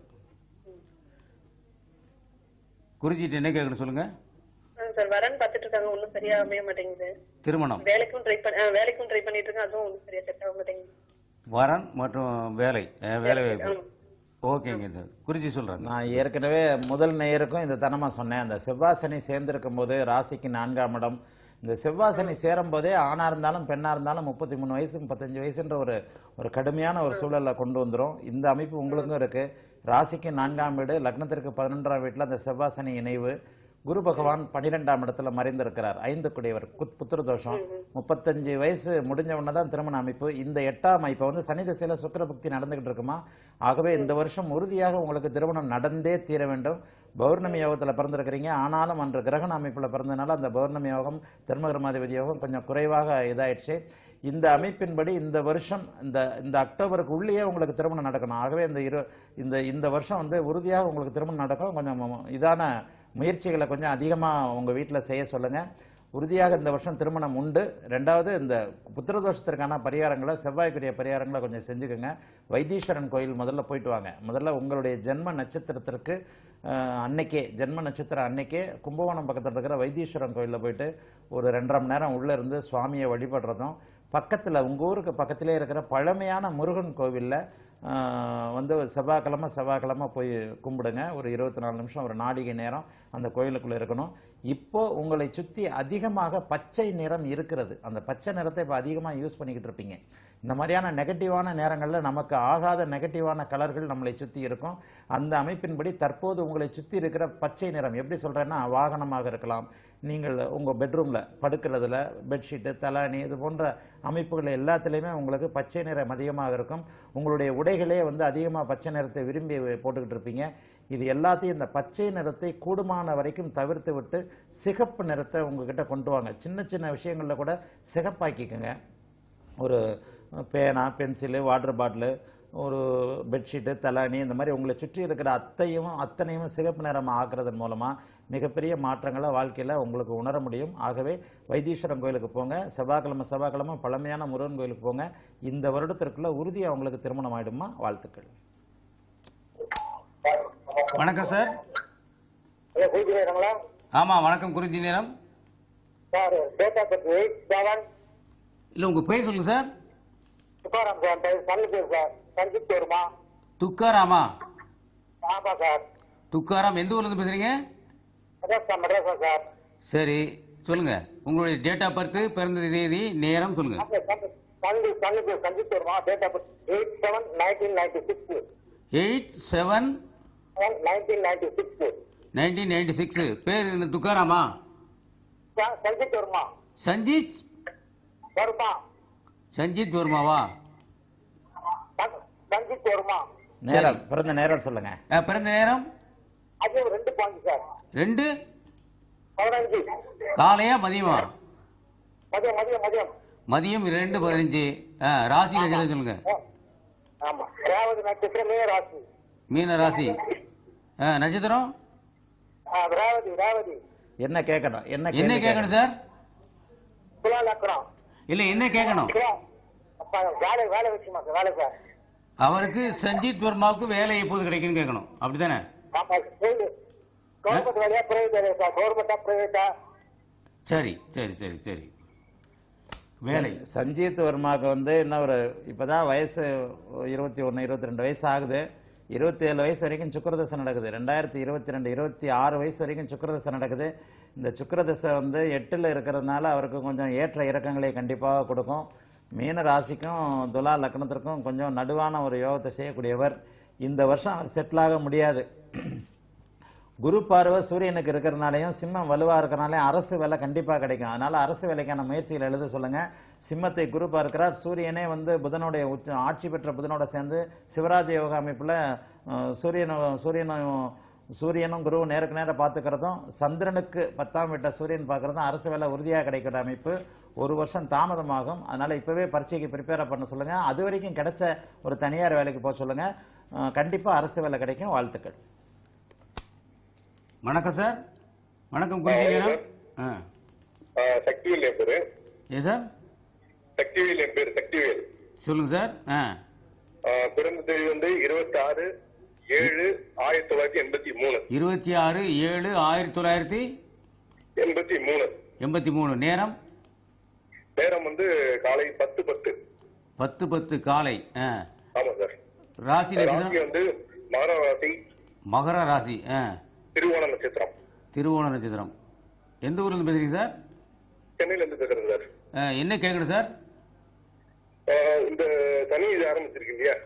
குறிச்சிட்டு என்ன கேட்கணும் சொல்லுங்க
ஆ, சார் வரேன்னு பார்த்துட்டு இருக்காங்க ஒன்றும் சரியா அமைய மாட்டேங்குது
திருமணம்
வேலைக்கும் ட்ரை பண்ண ஆ, வேலைக்கும் ட்ரை பண்ணிட்டு இருக்கேன் அதுவும் ஒன்றும் சரியா செட் ஆக மாட்டேங்குது
வரன் மற்றும் வேலை அஹ், வேலை வாய்ப்பு ஓகேங்க சார் குறிச்சி சொல்கிறேன்
நான் ஏற்கனவே முதல் நேயருக்கும் இந்த தனமா சொன்னேன் அந்த செவ்வாசனி சேர்ந்திருக்கும் போது ராசிக்கு நான்காம் இடம் இந்த செவ்வாசனி சேரும் போதே ஆணா இருந்தாலும் பெண்ணா இருந்தாலும் முப்பத்தி மூணு வயசு முப்பத்தஞ்சு வயசுன்ற ஒரு ஒரு கடுமையான ஒரு சூழலை கொண்டு வந்துரும் இந்த அமைப்பு உங்களுக்கும் இருக்கு ராசிக்கு நான்காம் வீடு லக்னத்திற்கு பதினொன்றாம் வீட்டில் அந்த செவ்வாசனி இணைவு குரு பகவான் பன்னிரெண்டாம் இடத்துல மறைந்திருக்கிறார் ஐந்து குடையவர் குத்- புத்திர தோஷம் முப்பத்தஞ்சு வயசு முடிஞ்ச உடனே தான் திருமண அமைப்பு இந்த எட்டாம் இப்போ வந்து சனி திசையில சுக்கிர புக்தி நடந்துகிட்டு இருக்குமா ஆகவே இந்த வருஷம் உறுதியாக உங்களுக்கு திருமணம் நடந்தே தீர வேண்டும் பௌர்ணமி யோகத்துல பிறந்திருக்கிறீங்க ஆனாலும் அன்று கிரகண அமைப்புல பிறந்தனால அந்த பௌர்ணமி யோகம் திருமகரமாதிபதி யோகம் கொஞ்சம் குறைவாக இதாயிடுச்சு இந்த அமைப்பின்படி இந்த வருஷம் இந்த இந்த அக்டோபருக்கு உள்ளேயே உங்களுக்கு திருமணம் நடக்கணும் ஆகவே இந்த இரு இந்த இந்த வருஷம் வந்து உறுதியாக உங்களுக்கு திருமணம் நடக்கும் கொஞ்சம் இதான முயற்சிகளை கொஞ்சம் அதிகமாக உங்கள் வீட்டில் செய்ய சொல்லுங்கள் உறுதியாக இந்த வருஷம் திருமணம் உண்டு ரெண்டாவது இந்த புத்திரதோஷத்திற்கான பரிகாரங்களை செவ்வாய்க்குரிய பரிகாரங்களை கொஞ்சம் செஞ்சுக்கோங்க வைத்தீஸ்வரன் கோயில் முதல்ல போயிட்டு வாங்க முதல்ல உங்களுடைய ஜென்ம நட்சத்திரத்திற்கு அஹ், அன்னைக்கே ஜென்ம நட்சத்திரம் அன்னைக்கே கும்பகோணம் பக்கத்தில் இருக்கிற வைத்தீஸ்வரன் கோயிலில் போயிட்டு ஒரு ரெண்டரை மணி நேரம் உள்ளே இருந்து சுவாமியை வழிபடுறதும் பக்கத்தில் உங்கள் ஊருக்கு பக்கத்திலே இருக்கிற பழமையான முருகன் கோவிலில் ஆஹ் வந்து ஒரு செவ்வாய்க்கிழமை செவ்வாய்க்கிழமை போய் கும்பிடுங்க ஒரு இருபத்தி நாலு நிமிஷம் ஒரு நாடிகை நேரம் அந்த கோயிலுக்குள்ள இருக்கணும் இப்போ உங்களை சுற்றி அதிகமாக பச்சை நிறம் இருக்கிறது அந்த பச்சை நிறத்தை இப்போ அதிகமாக யூஸ் பண்ணிக்கிட்டு இருப்பீங்க இந்த மாதிரியான நெகட்டிவான நேரங்களில் நமக்கு ஆகாத நெகட்டிவான கலர்கள் நம்மளை சுற்றி இருக்கும் அந்த அமைப்பின்படி தற்போது உங்களை சுற்றி இருக்கிற பச்சை நிறம் எப்படி சொல்கிறேன்னா வாகனமாக இருக்கலாம் நீங்கள் உங்கள் பெட்ரூமில் படுக்கிறதுல பெட்ஷீட்டு தலானி இது போன்ற அமைப்புகள் எல்லாத்துலேயுமே உங்களுக்கு பச்சை நிறம் அதிகமாக இருக்கும் உங்களுடைய உடைகளே வந்து அதிகமாக பச்சை நிறத்தை விரும்பி போட்டுக்கிட்டு இருப்பீங்க இது எல்லாத்தையும் இந்த பச்சை நிறத்தை கூடுமான வரைக்கும் தவிர்த்து விட்டு சிகப்பு நிறத்தை உங்ககிட்ட கொண்டு வாங்க சின்ன சின்ன விஷயங்களில் கூட சிகப்பாக்கிக்கோங்க ஒரு பேனா பென்சிலு வாட்டர் பாட்டிலு ஒரு பெட்ஷீட்டு தலானி இந்த மாதிரி உங்களை சுற்றி இருக்கிற அத்தையும் அத்தனையும் சிகப்பு நிறம் ஆக்குறதன் மூலமாக மிகப்பெரிய மாற்றங்களை வாழ்க்கையில் உங்களுக்கு உணர முடியும் ஆகவே வைத்தீஸ்வரன் கோயிலுக்கு போங்க செவ்வாய்க்கிழமை செவ்வாய்க்கிழமை பழமையான முருகன் கோயிலுக்கு போங்க இந்த வருடத்திற்குள்ள உறுதியாக உங்களுக்கு திருமணம் ஆயிடுமா வாழ்த்துக்கள்
வணக்கம் சார்
ஹலோ கூப்பிடுறாங்களா
ஆமாம் வணக்கம் குறிஞ்சி நேரம்
sir date of birth eight seven
இல்லை உங்கள் பேர் சொல்லுங்கள் சார்
துக்காராம் சார் பேர் சன்னு பேர் சார் சஞ்சித் வருமா
துக்காராமா
ஆமா சார்
துக்காராம் எந்த ஊர்லேருந்து பேசுகிறீங்க
மெட்ராஸா மெட்ராஸா சார்
சரி சொல்லுங்கள் உங்களுடைய டேட் ஆஃப் பர்த் பிறந்த தேதி நேரம் சொல்லுங்கள்
ஆமா, சன்னு சன்னு சன்னு பேர் சஞ்சித் வருமா date of birth eight seven nineteen ninety six
eight seven
nineteen ninety six
nineteen ninety six பேர் என்ன துக்காராமா
சஞ்சித் வருமா
சஞ்சித்
வருமா
சஞ்சித் வர்மாவா
சன்- சஞ்சித் வருமா
நேரம் பிறந்த நேரம் சொல்லுங்க
அஹ், பிறந்த நேரம்
அது ரெண்டு பாயிண்ட் சார்
ரெண்டு
பதினஞ்சு
காலையா மதியமா
மதியம் மதியம் மதியம்
மதியம் ரெண்டு பதினஞ்சு ஆ, ராசி நட்சத்திரம் சொல்லுங்க
ஆ, ஆமா ரேவதி நட்சத்திரமே ராசி
மீன ராசி ஆ, நட்சத்திரம்
ஆ, ரேவதி ரேவதி
என்ன கேட்கணும் என்ன
என்ன
கேள்வி
கேட்கணும் சார்
துலா லக்கணம்
இல்ல என்ன கேட்கணும்
துலா அப்பா, வேலை வேலை விஷயமா சார் வேலை சார்
அவருக்கு சஞ்சித் வர்மாவுக்கு வேலை எப்போது கிடைக்கும்னு கேட்கணும் அப்படிதானே
ஆமா கவர்மெண்ட் வேலையா பிரைவேட் வேலையா சார் கவர்மெண்டா பிரைவேட்டா
சரி சரி சரி சரி வேலை
சஞ்சீத் வர்மாவுக்கு வந்து இன்னும் ஒரு இப்பதான் வயசு இருபத்தி ஒன்று இருபத்தி ரெண்டு வயசு ஆகுது இருபத்தி ஏழு வயசு வரைக்கும் சுக்கரதசை நடக்குது ரெண்டாயிரத்தி இருபத்தி ரெண்டு இருபத்தி ஆறு வயசு வரைக்கும் சுக்கரதசை நடக்குது இந்த சுக்கரதசை வந்து எட்டில் இருக்கிறதுனால அவருக்கு கொஞ்சம் ஏற்ற இறக்கங்களை கண்டிப்பாக கொடுக்கும் மீன ராசிக்கும் துலா லக்னத்திற்கும் கொஞ்சம் நடுவான ஒரு யோகத்தை செய்யக்கூடியவர் இந்த வருஷம் அவர் செட்டில் ஆக முடியாது குரு பார்வை சூரியனுக்கு இருக்கிறதுனாலையும் சிம்மம் வலுவா இருக்கிறனாலே அரசு வேலை கண்டிப்பா கிடைக்கும் அதனால அரசு வேலைக்கான முயற்சிகள் எழுத சொல்லுங்க சிம்மத்தை குரு பார்க்கிறார் சூரியனே வந்து புதனுடைய உச்ச ஆட்சி பெற்ற புதனோட சேர்ந்து சிவராஜ யோக அமைப்புல அஹ், சூரியனும் சூரியனும் சூரியனும் குருவும் நேருக்கு நேரம் பார்த்துக்கிறதும் சந்திரனுக்கு பத்தாம் வீட்டை சூரியன் பார்க்கறதும் அரசு வேலை உறுதியாக கிடைக்கிற அமைப்பு ஒரு வருஷம் தாமதமாகும் அதனால இப்பவே பரீட்சைக்கு ப்ரிப்பேர் பண்ண சொல்லுங்க அது வரைக்கும் கிடைச்ச ஒரு தனியார் வேலைக்கு போக சொல்லுங்க அஹ், கண்டிப்பா அரசு வேலை கிடைக்கும் வாழ்த்துக்கள்
வணக்கம் சார் வணக்கம் குறிஞ்சி நேரம் ஆ
ஆ, சக்திவேல் என் பேரு
ஏ சார்
சக்திவேல் என் பேரு சக்திவேல்
சொல்லுங்க சார் ஆ
ஆ, பிறந்த தேதி வந்து இருபத்தி ஆறு ஏழு ஆயிரத்தி தொள்ளாயிரத்தி எண்பத்தி மூணு
இருபத்தி ஆறு ஏழு ஆயிரத்தி தொள்ளாயிரத்தி
எண்பத்தி மூணு
எண்பத்தி மூணு நேரம்
நேரம் வந்து காலை பத்து பத்து
பத்து பத்து காலை ஆ
ஆமா சார்
ராசி நட்சத்திரம்
ராசி வந்து மகர ராசி
மகர ராசி ஆ
திருவோண நட்சத்திரம்
திருவோண நட்சத்திரம் எந்த ஊர்ல இருந்து பேசுறீங்க சார்
சென்னையில இருந்து பேசுறேன் சார்
ஆ, என்ன கேட்கணும் சார்
ஆஹ் இந்த தனி இது ஆரம்பிச்சிருக்கு இல்லையா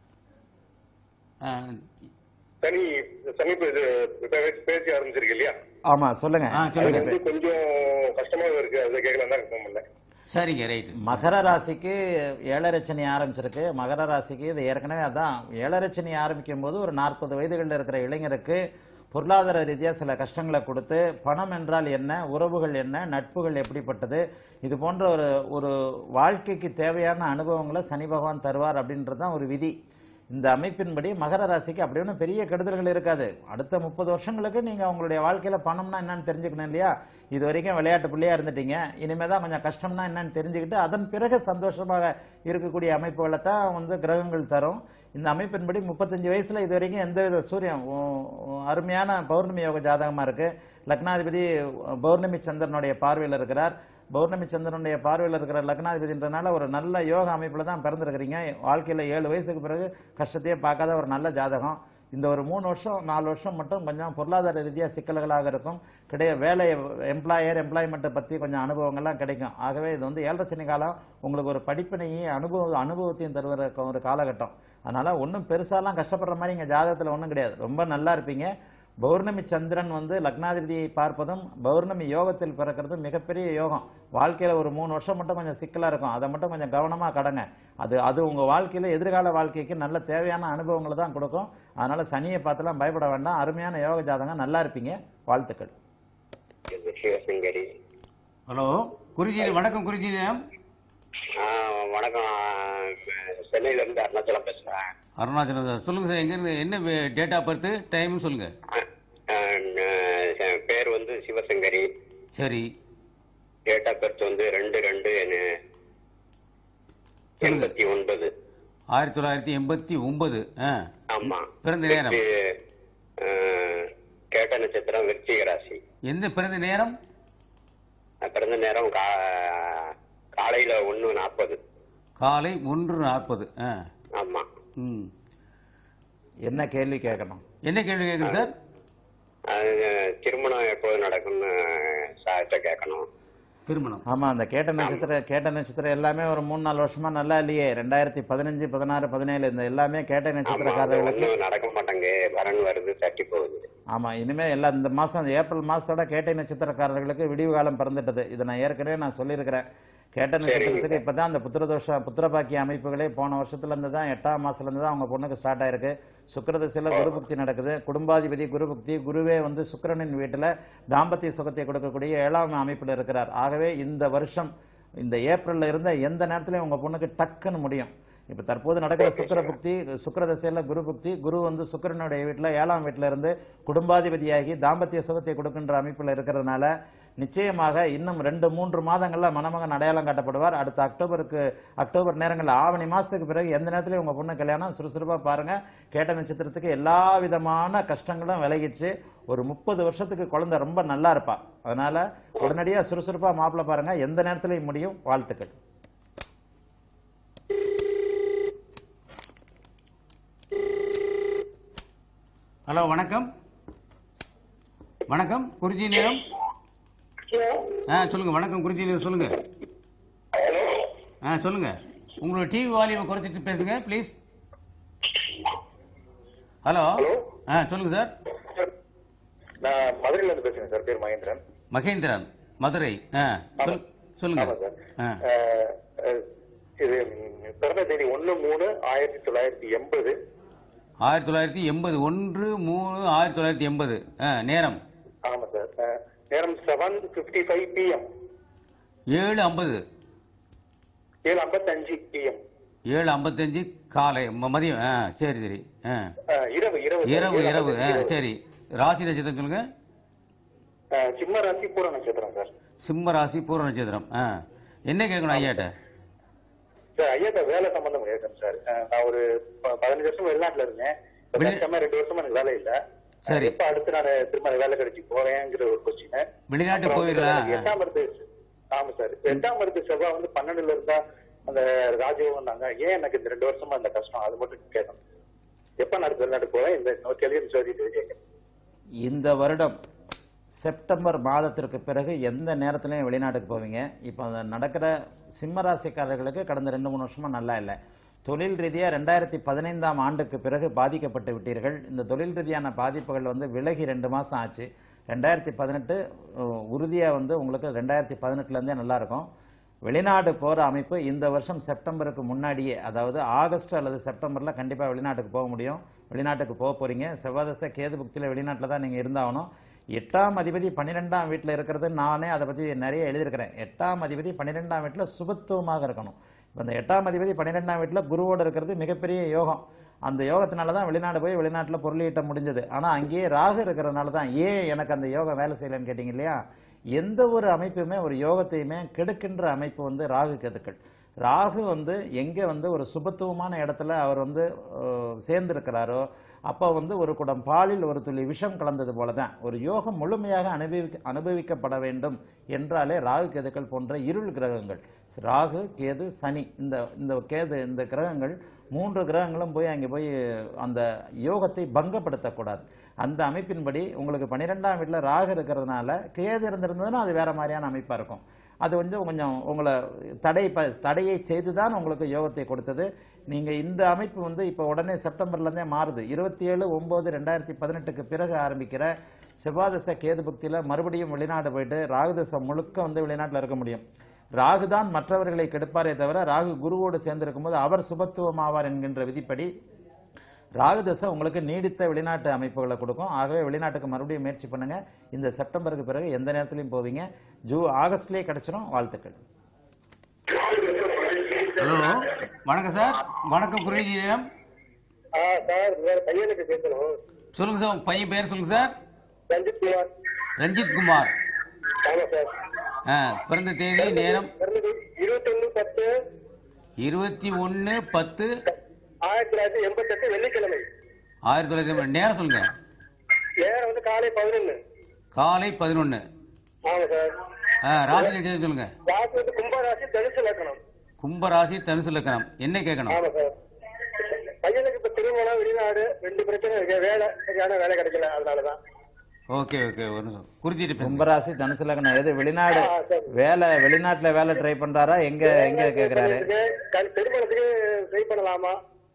ஆ,
தனி சமீப இது பே- பேசி ஆரம்பிச்சிருக்கு இல்லையா
ஆமா சொல்லுங்க
ஆ
அது
சொல்லுங்க
வந்து கொஞ்சம் கஷ்டமாக இருக்கு அதை கேட்கலாம் தான் ஃபோன் பண்ணேன்
சரிங்க ரைட்
மகர ராசிக்கு ஏழரை சனி ஆரம்பிச்சிருக்கு மகர ராசிக்கு இது ஏற்கனவே அதான் ஏழரை சனி ஆரம்பிக்கும் போது ஒரு நாற்பது வயதுகளில் இருக்கிற இளைஞருக்கு பொருளாதார ரீதியாக சில கஷ்டங்களை கொடுத்து பணம் என்றால் என்ன உறவுகள் என்ன நட்புகள் எப்படிப்பட்டது இது போன்ற ஒரு ஒரு வாழ்க்கைக்கு தேவையான அனுபவங்களை சனி பகவான் தருவார் அப்படின்றது தான் ஒரு விதி இந்த அமைப்பின்படி மகர ராசிக்கு அப்படி ஒன்றும் பெரிய கெடுதல்கள் இருக்காது அடுத்த முப்பது வருஷங்களுக்கு நீங்கள் உங்களுடைய வாழ்க்கையில் பணம்னா என்னன்னு தெரிஞ்சுக்கணும் இல்லையா இது வரைக்கும் விளையாட்டு பிள்ளையா இருந்துட்டீங்க இனிமே தான் கொஞ்சம் கஷ்டம்னா என்னன்னு தெரிஞ்சுக்கிட்டு அதன் பிறகு சந்தோஷமாக இருக்கக்கூடிய அமைப்புகளை தான் வந்து கிரகங்கள் தரும் இந்த அமைப்பின்படி முப்பத்தஞ்சு வயசுல இது வரைக்கும் எந்தவித சூரியன் உ- உ- அருமையான பௌர்ணமி யோக ஜாதகமா இருக்கு லக்னாதிபதி பௌர்ணமி சந்திரனுடைய பார்வையில் இருக்கிறார் பௌர்ணமி சந்திரனுடைய பார்வையில் இருக்கிற லக்னாதிபதின்றதுனால ஒரு நல்ல யோக அமைப்பில் தான் பிறந்திருக்கிறீங்க வாழ்க்கையில் ஏழு வயசுக்கு பிறகு கஷ்டத்தையே பார்க்காத ஒரு நல்ல ஜாதகம் இந்த ஒரு மூணு வருஷம் நாலு வருஷம் மட்டும் கொஞ்சம் பொருளாதார ரீதியாக சிக்கல்களாக இருக்கும் கிடையாது வேலை எம்ப்ளாயர் எம்ப்ளாய்மெண்ட்டை பற்றி கொஞ்சம் அனுபவங்கள்லாம் கிடைக்கும் ஆகவே இது வந்து ஏழரை சனி காலம் உங்களுக்கு ஒரு படிப்பினையும் அனுபவ அனுபவத்தையும் தருவத ஒரு காலகட்டம் அதனால் ஒன்றும் பெருசாலாம் கஷ்டப்படுற மாதிரி இங்கே ஜாதகத்தில் ஒன்றும் கிடையாது ரொம்ப நல்லா இருப்பீங்க பௌர்ணமி சந்திரன் வந்து லக்னாதிபதியை பார்ப்பதும் பௌர்ணமி யோகத்தில் பிறக்கிறதும் மிகப்பெரிய யோகம் வாழ்க்கையில் ஒரு மூணு வருஷம் மட்டும் கொஞ்சம் சிக்கலாக இருக்கும் அதை மட்டும் கொஞ்சம் கவனமாக கடங்க அது அது உங்கள் வாழ்க்கையில் எதிர்கால வாழ்க்கைக்கு நல்ல தேவையான அனுபவங்களை தான் கொடுக்கும் அதனால் சனியை பார்த்துலாம் பயப்பட வேண்டாம் அருமையான யோக ஜாதகம் நல்லா இருப்பீங்க வாழ்த்துக்கள்
இது சிவசங்கரி
ஹலோ குருஜி வணக்கம் குருஜி
ஆ, வணக்கம் சென்னையில இருந்து அருணாச்சலம் பேசுறேன்
அருணாச்சலம் சார் சொல்லுங்க சார் எங்க இருந்து என்ன டேட் ஆஃப் பர்த் டைம் சொல்லுங்க
ஆ, ஆ, என் பேர் வந்து சிவசங்கரி
சரி
டேட் ஆஃப் பர்த் வந்து ரெண்டு ரெண்டு
சொல்லுங்க.
எண்பத்தி ஒன்பது
ஆயிரத்தி தொள்ளாயிரத்தி எண்பத்தி ஒன்பது ஆ
ஆமா
பிறந்த நேரம்
இது, ஆ, கேட்ட நட்சத்திரம் விருச்சிக ராசி
எந்த பிறந்த நேரம்
பிறந்த நேரம் கா- காலையில ஒண்ணு நாற்பது
காலை ஒன்று நாற்பது ஆ
ஆமா
ம்
என்ன கேள்வி கேட்கணும்
என்ன கேள்வி கேட்குறேன் சார்
அது, திருமணம் எப்போது நடக்கும்னு சார்கிட்ட கேட்கணும்
திருமணம்
ஆமா அந்த கேட்ட நட்சத்திரம் கேட்ட நட்சத்திரம் எல்லாமே ஒரு மூணு நாலு வருஷமா நல்லா இல்லையே ரெண்டாயிரத்தி பதினஞ்சு பதினாறு பதினேழு இந்த எல்லாமே கேட்ட
ஆமா அது
நட்சத்திரக்காரர்களுக்கு
ஒண்ணும் நடக்க மாட்டேங்க வரன் வருது தட்டி போகுது
ஆமா இனிமே எல்லாம் இந்த மாசம் ஏப்ரல் மாசத்தோட கேட்டை நட்சத்திரக்காரர்களுக்கு விடிவு காலம் பிறந்துட்டது இதை நான் ஏற்கனவே நான் சொல்லியிருக்கிறேன் கேட்ட நட்சத்திரத்துக்கு இப்பதான் அந்த புத்திரதோஷ புத்திரபாக்கிய அமைப்புகளே போன வருஷத்துல இருந்து தான் எட்டாம் மாசத்துல இருந்து தான் அவங்க பொண்ணுக்கு ஸ்டார்ட் ஆயிருக்கு சுக்கிரதசையில குரு புக்தி நடக்குது குடும்பாதிபதி குரு புக்தி குருவே வந்து சுக்கிரனின் வீட்டுல தாம்பத்திய சுகத்தை கொடுக்கக்கூடிய ஏழாம் அமைப்புல இருக்கிறார் ஆகவே இந்த வருஷம் இந்த ஏப்ரல்ல இருந்த எந்த நேரத்திலையும் உங்க பொண்ணுக்கு டக்குன்னு முடியும் இப்ப தற்போது நடக்கிற சுக்கிர புக்தி சுக்கிர தசையில குரு புக்தி குரு வந்து சுக்கிரனுடைய வீட்டுல ஏழாம் வீட்டுல இருந்து குடும்பாதிபதியாகி தாம்பத்திய சுகத்தை கொடுக்கின்ற அமைப்புல இருக்கிறதுனால நிச்சயமாக இன்னும் ரெண்டு மூன்று மாதங்கள்ல மணமகன் அடையாளம் காட்டப்படுவார் அடுத்த அக்டோபருக்கு அக்டோபர் நேரங்கள்ல ஆவணி மாசத்துக்கு பிறகு எந்த நேரத்திலையும் உங்க பொண்ணு கல்யாணம் சுறுசுறுப்பா பாருங்க கேட்ட நட்சத்திரத்துக்கு எல்லா விதமான கஷ்டங்களும் விலகிச்சு ஒரு முப்பது வருஷத்துக்கு குழந்தை ரொம்ப நல்லா இருப்பா அதனால உடனடியா சுறுசுறுப்பா மாப்பிள்ளை பாருங்க எந்த நேரத்திலையும் முடியும் வாழ்த்துக்கள்
ஹலோ வணக்கம் வணக்கம் குருஜி நேரம் ஆ சொல்லுங்க வணக்கம் குருஜி நேரம் சொல்லுங்க ஆ சொல்லுங்க உங்களோட டிவி வால்யூமை குறைச்சிட்டு பேசுங்க ப்ளீஸ் ஹலோ ஆ சொல்லுங்க சார்
நான் மதுரையில இருந்து பேசுறேன் சார் பேர் மகேந்திரன்
மகேந்திரன் மதுரை ஆ சொல் சொல்லுங்க
ஆமா சார்
ஆ
அஹ், அஹ், இது ம், பிறந்த தேதி ஒண்ணு மூணு ஆயிரத்தி தொள்ளாயிரத்தி எண்பது
ஆயிரத்தி தொள்ளாயிரத்தி எண்பது ஒன்று மூணு ஆயிரத்தி தொள்ளாயிரத்தி எண்பது ஆ நேரம்
ஆமா சார் அஹ், நேரம் செவன் பிப்டி ஃபைவ் பிஎம்
ஏழு ஐம்பது
ஏழு ஐம்பத்தஞ்சு பிஎம்
ஏழு ஐம்பத்தஞ்சு காலை ம- மதியம் ஆ சரி சரி ஆ
இரவு இரவு சார்.
இரவு
ஏழு
இரவு ஆ
ஐம்பத்தஞ்சு,
சரி ராசி நட்சத்திரம் சொல்லுங்க
அஹ், சிம்ம ராசி பூர நட்சத்திரம் சார்
சிம்ம ராசி பூர்வ நட்சத்திரம் ஆ என்ன கேட்கணும் ஐயாட்ட
சார் ஐயா வேலை சம்பந்தம் கேட்கறேன் சார் அஹ், நான் ஒரு ப- பதினஞ்சு வருஷம் வெளிநாட்டுல இருந்தேன் இப்ப
வெளி-
கஷ்டமா ரெண்டு வருஷமா எனக்கு வேலை இல்ல
சரி.
எப்ப அடுத்து நான் திரும்ப வேலை கிடைச்சி போறேங்கிற ஒரு கொஸ்டின்
வெளிநாட்டு போயிடலாம்
எட்டாம் மருத்து ஆமா சார் எட்டாம் மருத்து செவ்வாய் வந்து பன்னெண்டுல இருந்தா
அந்த ராஜயோகம்னாங்க ஏன் எனக்கு இந்த ரெண்டு வருஷமா இந்த கஷ்டம் அது மட்டும் கேட்கணும் எப்ப நான் அடுத்த வெளிநாட்டுக்கு போவேன் இந்த இன்னொரு கேள்வி சொல்லிட்டு கேட்கறேன்
இந்த வருடம் செப்டம்பர் மாதத்திற்கு பிறகு எந்த நேரத்திலையும் வெளிநாட்டுக்கு போவீங்க இப்போ அந்த நடக்கிற சிம்ம ராசிக்காரர்களுக்கு கடந்த ரெண்டு மூணு வருஷமா நல்லா இல்லை தொழில் ரீதியாக ரெண்டாயிரத்தி பதினைந்தாம் ஆண்டுக்கு பிறகு பாதிக்கப்பட்டு விட்டீர்கள் இந்த தொழில் ரீதியான பாதிப்புகள் வந்து விலகி ரெண்டு மாதம் ஆச்சு ரெண்டாயிரத்தி பதினெட்டு உறுதியாக வந்து உங்களுக்கு ரெண்டாயிரத்தி பதினெட்டுலேருந்தே நல்லாயிருக்கும் வெளிநாடு போகிற அமைப்பு இந்த வருஷம் செப்டம்பருக்கு முன்னாடியே அதாவது ஆகஸ்ட் அல்லது செப்டம்பரில் கண்டிப்பாக வெளிநாட்டுக்கு போக முடியும் வெளிநாட்டுக்கு போக போகிறீங்க செவ்வாதசை கேது புக்தியில் வெளிநாட்டில் தான் நீங்கள் இருந்தாகணும் எட்டாம் அதிபதி பன்னிரெண்டாம் வீட்டில் இருக்கிறது நானே அதை பற்றி நிறைய எழுதியிருக்கிறேன் எட்டாம் அதிபதி பன்னிரெண்டாம் வீட்டில் சுபத்துவமாக இருக்கணும் இப்போ இந்த எட்டாம் அதிபதி பன்னிரெண்டாம் வீட்டில் குருவோடு இருக்கிறது மிகப்பெரிய யோகம் அந்த யோகத்தினால தான் வெளிநாடு போய் வெளிநாட்டில் பொருளீட்ட முடிஞ்சது ஆனால் அங்கேயே ராகு இருக்கிறதுனால தான் ஏன் எனக்கு அந்த யோகம் வேலை செய்யலைன்னு கேட்டிங்க இல்லையா எந்த ஒரு அமைப்புமே ஒரு யோகத்தையுமே கெடுக்கின்ற அமைப்பு வந்து ராகு கேதுக்கள் ராகு வந்து எங்கே வந்து ஒரு சுபத்துவமான இடத்துல அவர் வந்து அஹ், சேர்ந்திருக்கிறாரோ அப்போ வந்து ஒரு குடம் பாலில் ஒரு துளி விஷம் கலந்தது போல தான் ஒரு யோகம் முழுமையாக அனுபவிக்க அனுபவிக்கப்பட வேண்டும் என்றாலே ராகு கேதுக்கள் போன்ற இருள் கிரகங்கள் ராகு கேது சனி இந்த இந்த கேது இந்த கிரகங்கள் மூன்று கிரகங்களும் போய் அங்கே போய் அந்த யோகத்தை பங்கப்படுத்தக்கூடாது அந்த அமைப்பின்படி உங்களுக்கு பன்னிரெண்டாம் வீட்டில் ராகு இருக்கிறதுனால கேது இருந்திருந்ததுன்னா அது வேற மாதிரியான அமைப்பாக இருக்கும் அது வந்து கொஞ்சம் உங்களை தடை ப தடையை செய்து தான் உங்களுக்கு யோகத்தை கொடுத்தது நீங்கள் இந்த அமைப்பு வந்து இப்போ உடனே செப்டம்பர்லேருந்தே மாறுது இருபத்தி ஏழு ஒம்பது ரெண்டாயிரத்தி பதினெட்டுக்கு பிறகு ஆரம்பிக்கிற செவ்வாதச கேது பக்தியில் மறுபடியும் வெளிநாடு போயிட்டு ராகுதசம் முழுக்க வந்து வெளிநாட்டில் இருக்க முடியும் ராகு தான் மற்றவர்களை கெடுப்பாரே தவிர ராகு குருவோடு சேர்ந்திருக்கும் போது அவர் சுபத்துவமாவார் என்கின்ற விதிப்படி ராகுதசை உங்களுக்கு நீடித்த வெளிநாட்டு அமைப்புகளை கொடுக்கும் ஆகவே வெளிநாட்டுக்கு மறுபடியும் முயற்சி பண்ணுங்க இந்த செப்டம்பருக்கு பிறகு எந்த நேரத்திலையும் போவீங்க ஜூ ஆகஸ்ட்லேயே கிடைச்சிரும் வாழ்த்துக்கள்
ஹலோ வணக்கம் சார் வணக்கம் குருஜியம்
ஆ சார் வேற பையனுக்கு பேசணும்
சொல்லுங்க சார் உங்க பையன் பேர் சொல்லுங்க சார்
ரஞ்சித் குமார்
ரஞ்சித் குமார்
ஆமா சார்
ஆ, பிறந்த தேதி நேரம்
பிறந்தது இருபத்தொன்னு பத்து
இருபத்தி ஒன்று பத்து
ஆயிரத்தி தொள்ளாயிரத்தி எண்பத்தெட்டு வெள்ளிக்கிழமை
ஆயிரத்தி தொள்ளாயிரத்தி எண்பது. நேரம் சொல்லுங்க
நேரம் வந்து காலை பதினொன்னு
காலை பதினொன்று
ஆமா சார்
ராசி நட்சத்திரம் சொல்லுங்க
ராசி வந்து கும்பராசி தனுசு லக்கணம்
கும்பராசி தனுசு லக்கணம் என்ன கேட்கணும்
ஆமா சார் பையனுக்கு இப்ப திருமணம் வெளிநாடு ரெண்டு பிரச்சனை இருக்கு வேலை சரியான வேலை கிடைக்கல அதனாலதான்
ஓகே ஓகே ஒரு நிமிஷம் குறிச்சிட்டு பேசுங்க
கும்பராசி தனுசு லக்னம் எது வெளிநாடு
ஆ, சரி.
வேலை வெளிநாட்டுல வேலை ட்ரை பண்றாரா எங்க எங்க கேக்குறாரு
கல்- திருமணத்துக்கு ட்ரை பண்ணலாமா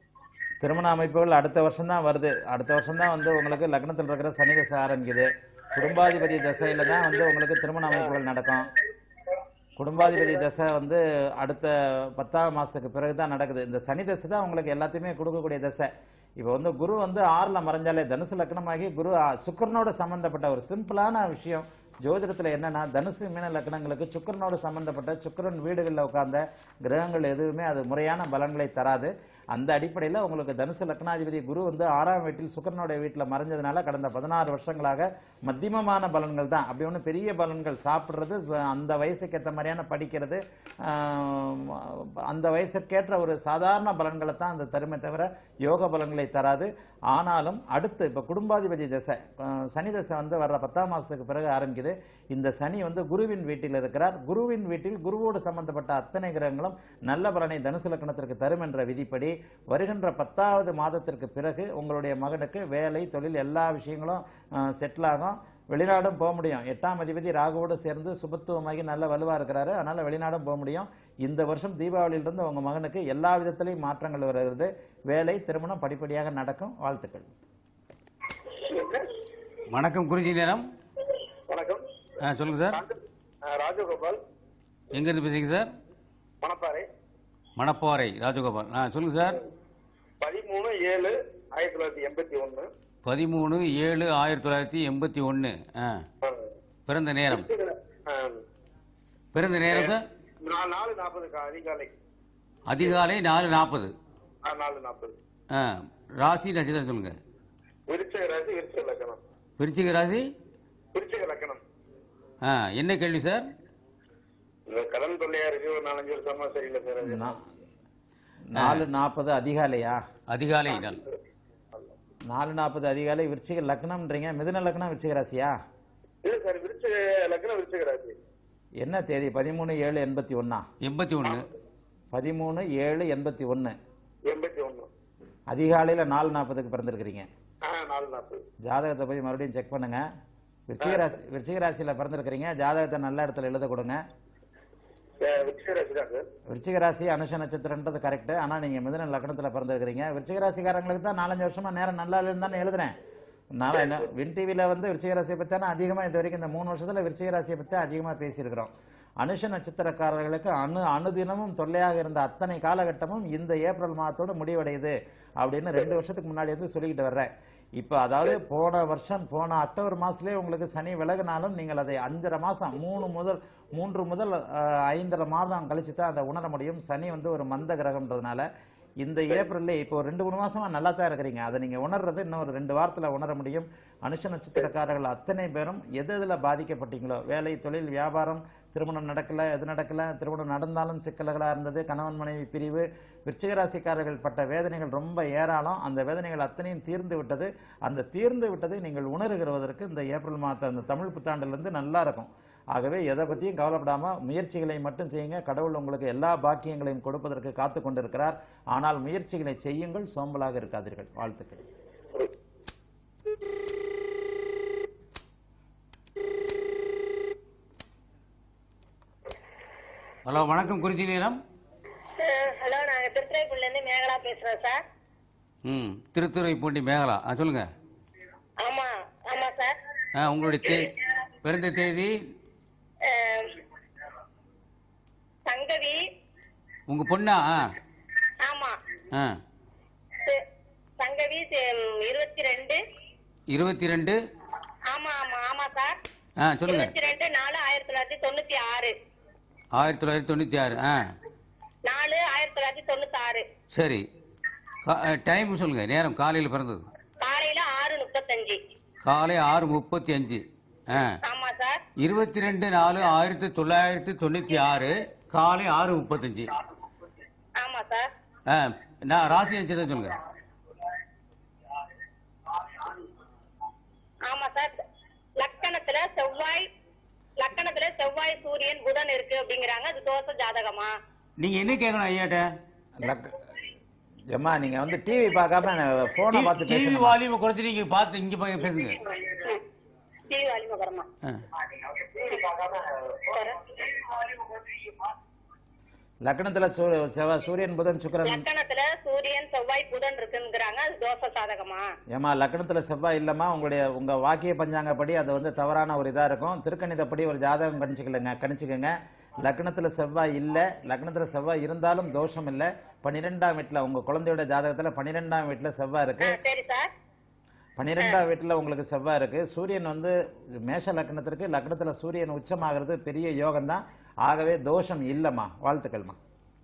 திருமண அமைப்புகள் அடுத்த வருஷம் தான் வருது அடுத்த வருஷம் தான் வந்து உங்களுக்கு லக்னத்தில் இருக்கிற சனி தசை ஆரம்பிக்குது குடும்பாதிபதி தசையில தான் வந்து உங்களுக்கு திருமண அமைப்புகள் நடக்கும் குடும்பாதிபதி தசை வந்து அடுத்த பத்தாம் மாசத்துக்கு பிறகு தான் நடக்குது இந்த சனி தசை தான் உங்களுக்கு எல்லாத்தையுமே கொடுக்கக்கூடிய தசை இப்போ வந்து குரு வந்து ஆறுல மறைஞ்சாலே தனுசு லக்னமாகி குரு ஆ, சுக்கிரனோட சம்பந்தப்பட்ட ஒரு சிம்பிளான விஷயம் ஜோதிடத்துல என்னன்னா தனுசு மீன லக்னங்களுக்கு சுக்கிரனோடு சம்பந்தப்பட்ட சுக்கிரன் வீடுகளில் உட்கார்ந்த கிரகங்கள் எதுவுமே அது முறையான பலன்களை தராது அந்த அடிப்படையில் உங்களுக்கு தனுசு லக்னாதிபதி குரு வந்து ஆறாம் வீட்டில் சுக்கிரனுடைய வீட்டில் மறைஞ்சதுனால கடந்த பதினாறு வருஷங்களாக மத்தியமமான பலன்கள் தான் அப்படி ஒன்றும் பெரிய பலன்கள் சாப்பிட்றது அந்த வயசுக்கு ஏற்ற மாதிரியான படிக்கிறது ஆம், அந்த வயசுக்கேற்ற ஒரு சாதாரண பலன்களை தான் அந்த தருமை தவிர யோக பலன்களை தராது ஆனாலும் அடுத்து இப்போ குடும்பாதிபதி தசை அஹ், சனி தசை வந்து வர்ற பத்தாம் மாசத்துக்கு பிறகு ஆரம்பிக்குது இந்த சனி வந்து குருவின் வீட்டில் இருக்கிறார் குருவின் வீட்டில் குருவோடு சம்பந்தப்பட்ட அத்தனை கிரகங்களும் நல்ல பலனை தனுசு லக்னத்திற்கு தரும் என்ற விதிப்படி வருகின்ற பத்தாவது மாதத்திற்கு பிறகு உங்களுடைய மகனுக்கு வேலை தொழில் எல்லா விஷயங்களும் செட்டில் ஆகும் வெளிநாடும் போக முடியும் எட்டாம் அதிபதி ராகுவோடு சேர்ந்து சுபத்துவமாகி நல்ல வலுவா இருக்கிறாரு அதனால வெளிநாடும் போக முடியும் இந்த வருஷம் தீபாவளியிலிருந்து உங்க மகனுக்கு எல்லா விதத்திலையும் மாற்றங்கள் வருகிறது வேலை திருமணம் படிப்படியாக நடக்கும் வாழ்த்துக்கள்
வணக்கம் குருஜி நேரம்
வணக்கம்
ஆ, சொல்லுங்க சார்
ஆ, ராஜகோபால்
எங்க இருந்து பேசுறீங்க சார்
மணப்பாறை
மணப்பாறை ராஜகோபால் ஆ சொல்லுங்க சார்
பதிமூணு ஏழு ஆயிரத்தி தொள்ளாயிரத்தி எண்பத்தி ஒண்ணு
பதிமூணு ஏழு ஆயிரத்தி தொள்ளாயிரத்தி எண்பத்தி ஒன்று ஆ பிறந்த நேரம் பிறந்த நேரம் சார்
நாலு நாற்பதுக்கா அதிகாலை
அதிகாலை நாலு நாற்பது
ஆ, நாலு நாற்பது
ஆ ராசி நட்சத்திரம் சொல்லுங்க
விருச்சக ராசி விருச்சக லக்கணம்
விருச்சிக ராசி
விருச்சக லக்கணம்
ஆ என்ன கேள்வி சார்
இந்த கடன் தொல்லையா இருக்கு ஒரு நாலஞ்சு வருஷமா சரியில்லை சார் அது.
நா- நாலு நாற்பது அதிகாலையா
அதிகாலை நாள்
நாலு நாற்பது அதிகாலை விருச்சிக லக்னம்ன்றீங்க மிதுன லக்னம் விருச்சிக ராசியா
இல்ல சார் விருச்சக லக்கணம் விருச்சக ராசி
என்ன தேதி பதிமூணு ஏழு எண்பத்தி ஒன்னா
எண்பத்தி ஒன்று
பதிமூணு ஏழு எண்பத்தி ஒன்று
எண்பத்தி ஒண்ணு
அதிகாலையில் நாலு நாற்பதுக்கு பிறந்திருக்கிறீங்க
ஆ நாலு நாற்பது
ஜாதகத்தை போய் மறுபடியும் செக் பண்ணுங்க விருச்சிக ராசி விருச்சிக ராசியில் பிறந்திருக்கிறீங்க ஜாதகத்தை நல்ல இடத்துல எழுத கொடுங்க
விக்ஷராசி தான் சார்
விருச்சிக ராசி அனுஷ நட்சத்திரன்றது கரெக்ட் ஆனா நீங்க மிதுன லக்னத்துல பிறந்திருக்கிறீங்க விருச்சிக ராசிக்காரங்களுக்கு தான் நாலஞ்சு வருஷமா நேரம் நல்லா இல்லைன்னு தானே எழுதுறேன் நான் என்ன வின் டிவியில் வந்து விருச்சிக ராசியை பற்றி தானே அதிகமாக இது வரைக்கும் இந்த மூணு வருஷத்தில் விருச்சிக ராசியை பற்றி அதிகமாக பேசியிருக்கிறோம் அனுஷ நட்சத்திரக்காரர்களுக்கு அணு அணுதினமும் தொல்லையாக இருந்த அத்தனை காலகட்டமும் இந்த ஏப்ரல் மாதத்தோட முடிவடையுது அப்படின்னு ரெண்டு வருஷத்துக்கு முன்னாடி இருந்து சொல்லிக்கிட்டு வர்றேன் இப்போ அதாவது போன வருஷம் போன அக்டோபர் மாதத்துலேயே உங்களுக்கு சனி விலகினாலும் நீங்கள் அதை அஞ்சரை மாதம் மூணு முதல் மூன்று முதல் அஹ், ஐந்தரை மாதம் கழிச்சு தான் அதை உணர முடியும் சனி வந்து ஒரு மந்த கிரகம்ன்றதுனால இந்த ஏப்ரல்ல இப்போ ஒரு ரெண்டு மூணு மாசமா நல்லா தான் இருக்கிறீங்க அதை நீங்க உணர்றது இன்னும் ஒரு ரெண்டு வாரத்துல உணர முடியும் அனுஷ நட்சத்திரக்காரர்கள் அத்தனை பேரும் எது எதுல பாதிக்கப்பட்டீங்களோ வேலை தொழில் வியாபாரம் திருமணம் நடக்கல எது நடக்கல திருமணம் நடந்தாலும் சிக்கல்களா இருந்தது கணவன் மனைவி பிரிவு விருச்சிக ராசிக்காரர்கள் பட்ட வேதனைகள் ரொம்ப ஏராளம் அந்த வேதனைகள் அத்தனையும் தீர்ந்து விட்டது அந்த தீர்ந்து விட்டதை நீங்கள் உணர்கிறதற்கு இந்த ஏப்ரல் மாதம் அந்த தமிழ் புத்தாண்டிலிருந்து நல்லா இருக்கும் ஆகவே எதை பற்றியும் கவலைப்படாம முயற்சிகளை மட்டும் செய்யுங்க கடவுள் உங்களுக்கு எல்லா பாக்கியங்களையும் கொடுப்பதற்கு காத்து கொண்டிருக்கிறார் ஆனால் முயற்சிகளை செய்யுங்கள் சோம்பலாக இருக்காதீர்கள் வாழ்த்துக்கள்
ஹலோ வணக்கம் குறிச்சி நேரம்
ஹலோ நாங்க திருத்துறைப்பூர்ல இருந்து மேகலா பேசுறோம் சார்
ம் திருத்துறைப்பூண்டி மேகலா ஆ சொல்லுங்க
ஆமா ஆமா சார்
ஆ உங்களுடைய தே பிறந்த தேதி
அஹ், சங்கவி
உங்க பொண்ணா ஆ
ஆமா
ஆ
ச- சங்கவி இருபத்தி ரெண்டு
இருபத்தி ரெண்டு
ஆமா ஆமா ஆமா சார்
ஆ சொல்லுங்க
இருபத்தி ரெண்டு நாலு ஆயிரத்தி தொள்ளாயிரத்தி தொண்ணூத்தி ஆறு
ஆயிரத்தி தொள்ளாயிரத்தி தொண்ணூற்றி ஆறு ஆ
நாலு ஆயிரத்தி தொள்ளாயிரத்தி தொண்ணூத்தி ஆறு
சரி டைம் சொல்லுங்க நேரம் காலையில் பிறந்தது
காலையில ஆறு முப்பத்தஞ்சு
காலை ஆறு முப்பத்தி அஞ்சு ஆ
ஆமா சார்
இருபத்தி ரெண்டு நாலு ஆயிரத்தி தொள்ளாயிரத்தி தொண்ணூற்றி ஆறு காலை ஆறு முப்பத்தஞ்சு
ஆமா சார்
ஆ நான் ராசி நட்சத்திரம் சொல்லுங்க
ஆமா சார் லக்கணத்துல செவ்வாய் லக்கணத்துல செவ்வாய் சூரியன் புதன் இருக்கு அப்படிங்கிறாங்க அது தோசை ஜாதகமா
நீங்க என்ன கேட்கணும் ஐயாட்ட
லக்- ஏம்மா நீங்க வந்து டிவி பார்க்காம போனை பார்த்து
டிவி
பேசுங்க
வால்யூமை குறைச்சி நீங்க பார்த்து இங்க போய் பேசுங்க
டிவி அலிமகரமா
ஆ.
லக்னத்துல சூ- செவ்வாய் சூரியன் புதன் சுக்கிரன்
லக்கணத்துல சூரியன் செவ்வாய் புதன் இருக்குங்கிறாங்க அது தோசை சாதகமா
ஏமா லக்னத்துல செவ்வாய் இல்லம்மா உங்களுடைய உங்க வாக்கிய பஞ்சாங்கப்படி அது வந்து தவறான ஒரு இதா இருக்கும் திருக்கணிதப்படி ஒரு ஜாதகம் கணிச்சுக்கலங்க கணிச்சுக்கோங்க லக்னத்துல செவ்வாய் இல்ல லக்னத்துல செவ்வாய் இருந்தாலும் தோஷம் இல்ல பன்னிரெண்டாம் வீட்டுல உங்க குழந்தையோட ஜாதகத்துல பன்னிரெண்டாம் வீட்டுல செவ்வாய்
ஆ,
இருக்கு
சரி சார்
பன்னிரெண்டாம் வீட்டுல உங்களுக்கு செவ்வாய் இருக்கு சூரியன் வந்து மேஷ லக்னத்திற்கு லக்னத்துல சூரியன் உச்சமாகிறது பெரிய யோகம் தான் ஆகவே தோஷம் இல்லம்மா வாழ்த்துக்கள்மா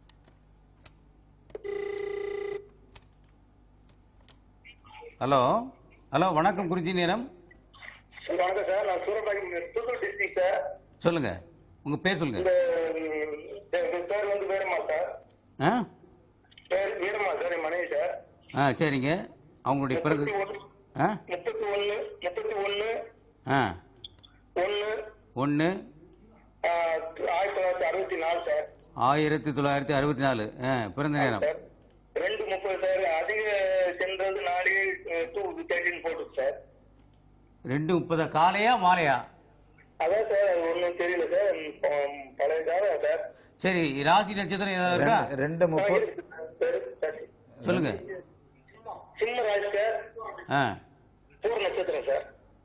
ஹலோ ஹலோ வணக்கம் குறிச்சி நேரம்
சார் வணக்கம் சார் நான் சூரபாடி தூத்துக்குடி டிஸ்ட்ரிக்ட் சார்
சொல்லுங்க உங்க பேர் சொல்லுங்க
இந்த ம், என் பேர் வந்து வீரம்மா சார்
ஆ
பேர் வீரம்மா சார் என் மனைவி சார்
ஆ சரிங்க அவங்களுடைய பிறகு ஆ
முப்பத்தி ஒன்று முப்பத்தி ஒன்று
ஆ
ஒன்று
ஒன்று
ஆயிரத்தி தொள்ளாயிரத்தி அறுபத்தி நாலு சார்
ஆயிரத்தி தொள்ளாயிரத்தி அறுபத்தி நாலு ஆ பிறந்த நேரம்
சார் ரெண்டு முப்பது சார் அதிக சென்றது நாலு டூ தேர்ட்டின் போட்டு சார்
ரெண்டு முப்பதா காலையா மாலையா
அதான் சார் அது ஒன்றும் தெரியல சார் ம், பழைய காலம் சார்
சரி ராசி நட்சத்திரம் ஏதாவது இருக்கா
ரெண்டு- ரெண்டு முப்பது
சார், சார்
சொல்லுங்க
சிம்ம ராசி சார்
ஆ
பூர் நட்சத்திரம் சார்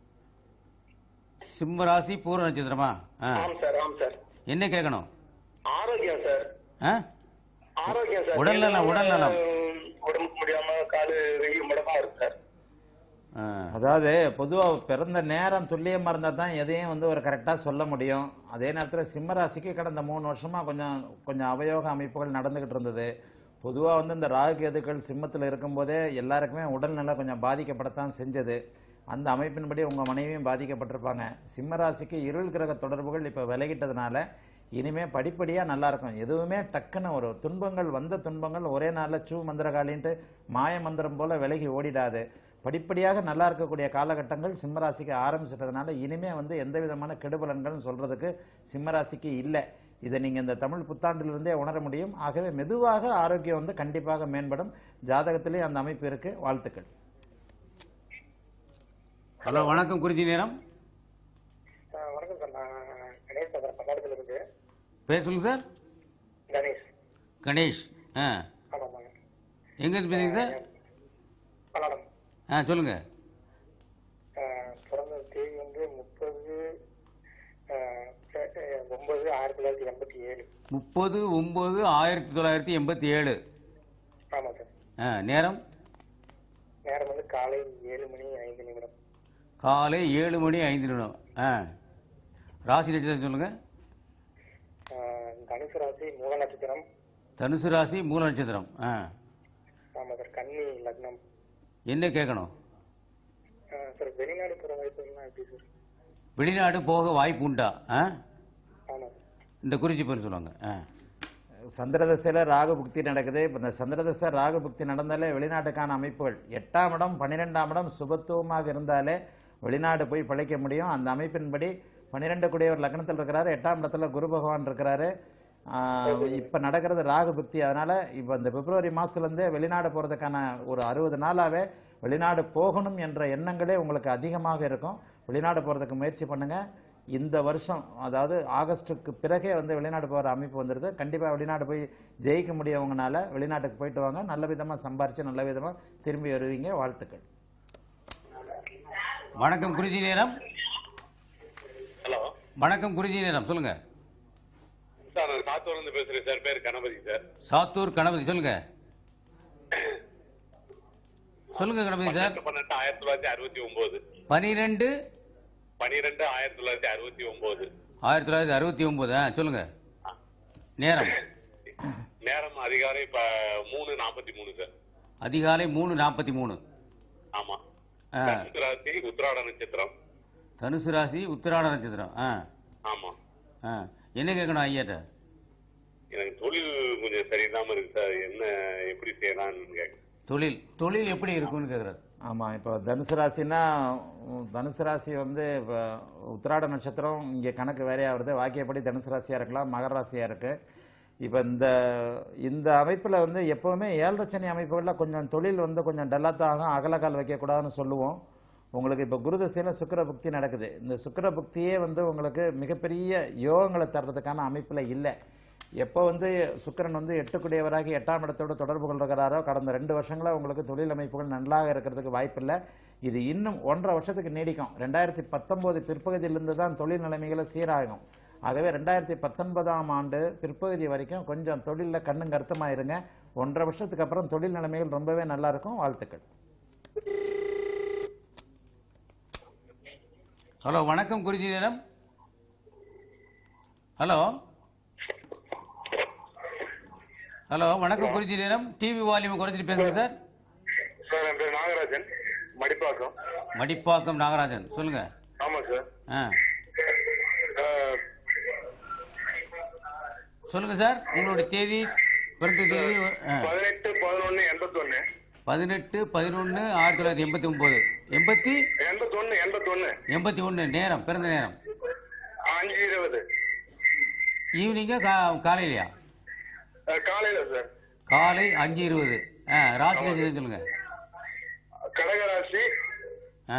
சிம்ம ராசி பூர்வ நட்சத்திரமா ஆ
ஆம் சார் ஆம் சார்
என்ன கேட்கணும்
ஆரோக்கியம் சார்
ஆ
ஆரோக்கியம் சார்
உடல் நலம், உடல் நலம்.
உம், உடம்புக்கு முடியாம காலு வெயில் முடமா இருக்கு சார்
ஆ
அதாவது பொதுவா பிறந்த நேரம் துல்லியமா இருந்தா தான் எதையும் வந்து ஒரு கரெக்டா சொல்ல முடியும் அதே நேரத்துல சிம்ம ராசிக்கு கடந்த மூணு வருஷமா கொஞ்சம் கொஞ்சம் அவயோக அமைப்புகள் நடந்துகிட்டு இருந்தது பொதுவா வந்து இந்த ராகு கேதுக்கள் சிம்மத்துல இருக்கும்போதே எல்லாருக்குமே உடல்நலம் கொஞ்சம் பாதிக்கப்படத்தான் செஞ்சது அந்த அமைப்பின்படி உங்க மனைவியும் பாதிக்கப்பட்டிருப்பாங்க சிம்ம ராசிக்கு இருள் கிரக தொடர்புகள் இப்ப விலகிட்டதுனால இனிமே படிப்படியா நல்லா இருக்கும் எதுவுமே டக்குன்னு ஒரு துன்பங்கள் வந்த துன்பங்கள் ஒரே நாள்ல சூ மந்திரகாலின்ட்டு மாய மந்திரம் போல விலகி ஓடிடாது படிப்படியாக நல்லா இருக்கக்கூடிய காலகட்டங்கள் சிம்மராசிக்கு ஆரம்பிச்சிட்டதுனால இனிமே வந்து எந்த விதமான கெடுபலன்களும் சொல்றதுக்கு சிம்மராசிக்கு இல்லை இதை நீங்கள் இந்த தமிழ் புத்தாண்டிலிருந்தே உணர முடியும் ஆகவே மெதுவாக ஆரோக்கியம் வந்து கண்டிப்பாக மேம்படும் ஜாதகத்திலே அந்த அமைப்பு இருக்கு வாழ்த்துக்கள்
ஹலோ வணக்கம் குறிஞ்சி நேரம்
வணக்கம் சார் நான் கணேஷ் பேசுறேன் பல்லாடத்துல இருந்து
பேர் சொல்லுங்க சார்
கணேஷ்
கணேஷ் ஆ
ஆமாம்
எங்கேருந்து பேசுறீங்க சார்
பல்லாடம்
ஆ சொல்லுங்கள்
பிறந்த தேதி வந்து முப்பது ஒன்பது ஆயிரத்தி தொள்ளாயிரத்தி எண்பத்தி ஏழு
முப்பது ஒம்பது ஆயிரத்தி தொள்ளாயிரத்தி எண்பத்தி ஏழு
ஆமாம் சார்
ஆ நேரம்
நேரம் வந்து காலை ஏழு மணி ஐந்து நிமிடம்
காலை ஏழு மணி ஐந்து நிமிடம் ஆ ராசி நட்சத்திரம் சொல்லுங்கள்
ஆஹ் தனுசு ராசி மூல நட்சத்திரம்
தனுசு ராசி மூல நட்சத்திரம் ஆ
ஆமாம் சார் கன்னி லக்னம்
என்ன கேட்கணும்
ஆஹ் சார் வெளிநாடு போகிற வாய்ப்புலாம் எப்படி சார்
வெளிநாடு போக வாய்ப்பு உண்டா ஆ
ஆமாம் சார்
இந்த குறிஞ்சி பேர் சொல்லுவாங்க ஆ
சந்திரதசையில் ராகு புக்தி நடக்குது இப்போ இந்த சந்திரதசை ராகு புக்தி நடந்தாலே வெளிநாட்டுக்கான அமைப்புகள் எட்டாம் இடம் பன்னிரெண்டாம் இடம் சுபத்துவமாக இருந்தாலே வெளிநாடு போய் பிழைக்க முடியும் அந்த அமைப்பின்படி பன்னிரெண்டு கூடியவர் லக்னத்தில் இருக்கிறாரு எட்டாம் இடத்துல குரு பகவான் இருக்கிறாரு இப்போ நடக்கிறது ராகு புக்தி அதனால இப்போ இந்த பிப்ரவரி மாசத்துலேருந்தே வெளிநாடு போகிறதுக்கான ஒரு அறுபது நாளாவே வெளிநாடு போகணும் என்ற எண்ணங்களே உங்களுக்கு அதிகமாக இருக்கும் வெளிநாடு போகிறதுக்கு முயற்சி பண்ணுங்க இந்த வருஷம் அதாவது ஆகஸ்ட்டுக்கு பிறகே வந்து வெளிநாடு போகிற அமைப்பு வந்துடுது கண்டிப்பாக வெளிநாடு போய் ஜெயிக்க முடியவங்கனால வெளிநாட்டுக்கு போயிட்டு வாங்க நல்ல விதமாக சம்பாரித்து நல்ல விதமாக திரும்பி வருவீங்க வாழ்த்துக்கள்
வணக்கம் குறிஞ்சி நேரம்
ஹலோ
வணக்கம் குறிஞ்சி நேரம் சொல்லுங்கள்
சார் நான் சாத்தூர்ல இருந்து பேசுறேன் சார் பேர் கணபதி சார்
சாத்தூர் கணபதி சொல்லுங்க சொல்லுங்க கணபதி சார்
பன்னெண்டு ஆயிரத்தி தொள்ளாயிரத்தி அறுபத்தி ஒன்பது
பனிரெண்டு
பனிரெண்டு ஆயிரத்தி தொள்ளாயிரத்தி அறுபத்தி ஒன்பது
ஆயிரத்தி தொள்ளாயிரத்தி அறுபத்தி ஒன்பது ஆ சொல்லுங்க நேரம்
நேரம் அதிகாலை இப்ப மூணு நாற்பத்தி மூணு சார்
அதிகாலை மூணு நாற்பத்தி மூணு
ஆமா
ஆ.
ராசி உத்திராட நட்சத்திரம்
தனுசு ராசி உத்திராட நட்சத்திரம் ஆ
ஆமா
ஆ என்ன கேட்கணும் ஐயாட்ட
எனக்கு தொழில் கொஞ்சம் சரியில்லாம இருக்கு சார் என்ன எப்படி செய்யலாம்னு கேட்க
தொழில் தொழில் எப்படி இருக்கும்னு கேட்குறாரு
ஆமாம் இப்போ தனுசு ராசினா உம், தனுசு ராசி வந்து இப்போ உத்திராட நட்சத்திரம் இங்கே கணக்கு வேறையாக வருது வாக்கியப்படி தனுசு ராசியாக இருக்கலாம் மகர ராசியாக இருக்குது இப்போ இந்த இந்த அமைப்பில் வந்து எப்போவுமே ஏழரச்சனி அமைப்புகளில் கொஞ்சம் தொழில் வந்து கொஞ்சம் டல்லாத்தான் ஆகும் அகலக்கால் வைக்கக்கூடாதுன்னு சொல்லுவோம் உங்களுக்கு இப்போ குருதசையில் சுக்கிர புக்தி நடக்குது இந்த சுக்கிர புக்தியே வந்து உங்களுக்கு மிகப்பெரிய யோகங்களை தர்றதுக்கான அமைப்பில் இல்லை எப்போ வந்து சுக்கிரன் வந்து எட்டுக்குடையவராகி எட்டாம் இடத்தோடு தொடர்பு கொள்கிறாரோ கடந்த ரெண்டு வருஷங்களா உங்களுக்கு தொழில் அமைப்புகள் நன்றாக இருக்கிறதுக்கு வாய்ப்பில்லை இது இன்னும் ஒன்றரை வருஷத்துக்கு நீடிக்கும் ரெண்டாயிரத்தி பத்தொம்போது பிற்பகுதியிலிருந்து தான் தொழில் நிலைமைகளை சீராகும் ஆகவே ரெண்டாயிரத்தி பத்தொன்பதாம் ஆண்டு பிற்பகுதி வரைக்கும் கொஞ்சம் தொழிலில் கண்ணும் கருத்துமாக இருங்க ஒன்றரை வருஷத்துக்கு அப்புறம் தொழில் நிலைமைகள் ரொம்பவே நல்லா இருக்கும் வாழ்த்துக்கள்
ஹலோ வணக்கம் குறிஞ்சி நேரம் ஹலோ ஹலோ வணக்கம் குறிஞ்சி நேரம் டிவி வால்யூம் குறைச்சிட்டு பேசுங்க சார்
சார் என் பேர் நாகராஜன் மடிப்பாக்கம்
மடிப்பாக்கம் நாகராஜன் சொல்லுங்க
ஆமா சார்
ஆ சொல்லுங்க சார் உங்களுடைய தேதி பிறந்த தேதி ஆ.
பதினெட்டு பதினொன்னு எண்பத்தொன்னு
பதினெட்டு பதினொன்று ஆயிரத்தி தொள்ளாயிரத்தி எண்பத்தி ஒன்பது எண்பத்தி
எண்பத்தொன்னு எண்பத்தொன்னு
எண்பத்தி ஒன்று நேரம் பிறந்த நேரம்
அஞ்சு இருபது
ஈவினிங்கா கா காலையிலையா
அஹ், காலையில சார்
காலை அஞ்சு இருபது ஆ ராசி நட்சத்திரம் சொல்லுங்க
கடகராசி
ஆ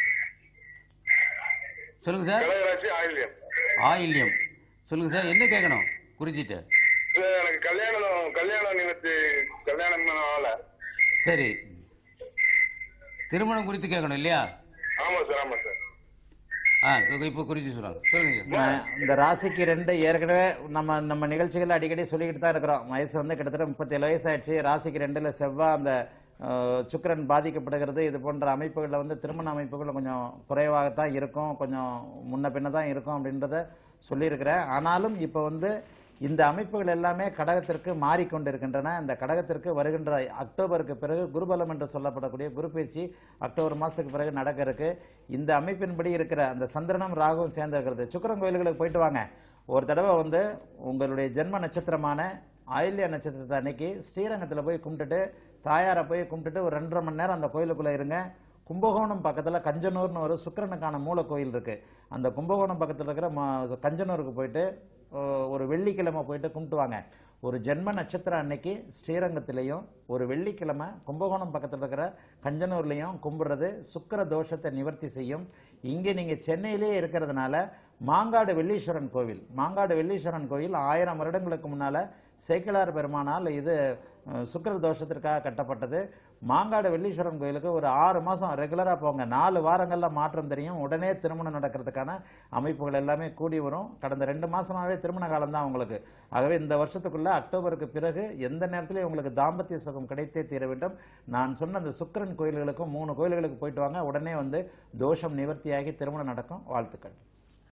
சொல்லுங்க சார்
கடகராசி ஆயில்யம்
ஆயில்யம் சொல்லுங்க சார் என்ன கேட்கணும் குறிச்சிட்டு
சார், எனக்கு கல்யாணம் கல்யாணம் நிமித்து கல்யாணம் ஆகல
சரி திருமணம் குறித்து கேட்கணும் இல்லையா
ஆமா சார் ஆமா சார்
ஆ இப்போ குறித்து சொல்லுங்க சொல்லுங்க
நான் இந்த ராசிக்கு ரெண்டு ஏற்கனவே நம்ம நம்ம நிகழ்ச்சிகள் அடிக்கடி சொல்லிக்கிட்டு தான் இருக்கிறோம் வயசு வந்து கிட்டத்தட்ட முப்பத்தேழு வயசு ஆயிடுச்சு ராசிக்கு ரெண்டுல செவ்வாய் அந்த அஹ், சுக்கிரன் பாதிக்கப்படுகிறது இது போன்ற அமைப்புகளில் வந்து திருமண அமைப்புகள் கொஞ்சம் குறைவாகத்தான் இருக்கும் கொஞ்சம் முன்ன பின்ன தான் இருக்கும் அப்படின்றத சொல்லியிருக்கிறேன் ஆனாலும் இப்போ வந்து இந்த அமைப்புகள் எல்லாமே கடகத்திற்கு மாறிக்கொண்டிருக்கின்றன இந்த கடகத்திற்கு வருகின்ற அக்டோபருக்கு பிறகு குருபலம் என்று சொல்லப்படக்கூடிய குரு பயிற்சி அக்டோபர் மாதத்துக்கு பிறகு நடக்க இருக்கு இந்த அமைப்பின்படி இருக்கிற அந்த சந்திரனும் ராகுவும் சேர்ந்து இருக்கிறது சுக்கிரன் கோயில்களுக்கு போயிட்டு வாங்க ஒரு தடவை வந்து உங்களுடைய ஜென்ம நட்சத்திரமான ஆயில்ய நட்சத்திரத்தை அன்னைக்கு ஸ்ரீரங்கத்தில் போய் கும்பிட்டுட்டு தாயாரை போய் கும்பிட்டுட்டு ஒரு ரெண்டரை மணி நேரம் அந்த கோயிலுக்குள்ளே இருங்க கும்பகோணம் பக்கத்தில் கஞ்சனூர்னு ஒரு சுக்கிரனுக்கான மூல கோயில் இருக்கு அந்த கும்பகோணம் பக்கத்தில் இருக்கிற ம- கஞ்சனூருக்கு போயிட்டு அஹ், ஒரு வெள்ளிக்கிழமை போயிட்டு கும்பிட்டு வாங்க ஒரு ஜென்ம நட்சத்திரம் அன்னைக்கு ஸ்ரீரங்கத்திலையும் ஒரு வெள்ளிக்கிழமை கும்பகோணம் பக்கத்தில் இருக்கிற கஞ்சனூர்லையும் கும்பிடுறது சுக்கிர தோஷத்தை நிவர்த்தி செய்யும் இங்கே நீங்கள் சென்னையிலே இருக்கிறதுனால மாங்காடு வெள்ளீஸ்வரன் கோவில் மாங்காடு வெள்ளீஸ்வரன் கோயில் ஆயிரம் வருடங்களுக்கு முன்னால சேக்கிழார் பெருமானால் இது அஹ், சுக்கிர தோஷத்திற்காக கட்டப்பட்டது மாங்காடு வெள்ளீஸ்வரன் கோயிலுக்கு ஒரு ஆறு மாதம் ரெகுலராக போங்க நாலு வாரங்களில் மாற்றம் தெரியும் உடனே திருமணம் நடக்கிறதுக்கான அமைப்புகள் எல்லாமே கூடி வரும் கடந்த ரெண்டு மாசமாவே திருமண காலம் தான் உங்களுக்கு ஆகவே இந்த வருஷத்துக்குள்ள அக்டோபருக்கு பிறகு எந்த நேரத்திலையும் உங்களுக்கு தாம்பத்திய சுகம் கிடைத்தே தீர வேண்டும் நான் சொன்ன அந்த சுக்கிரன் கோயில்களுக்கும் மூணு கோயில்களுக்கு போயிட்டு வாங்க உடனே வந்து தோஷம் நிவர்த்தியாகி திருமணம் நடக்கும் வாழ்த்துக்கள்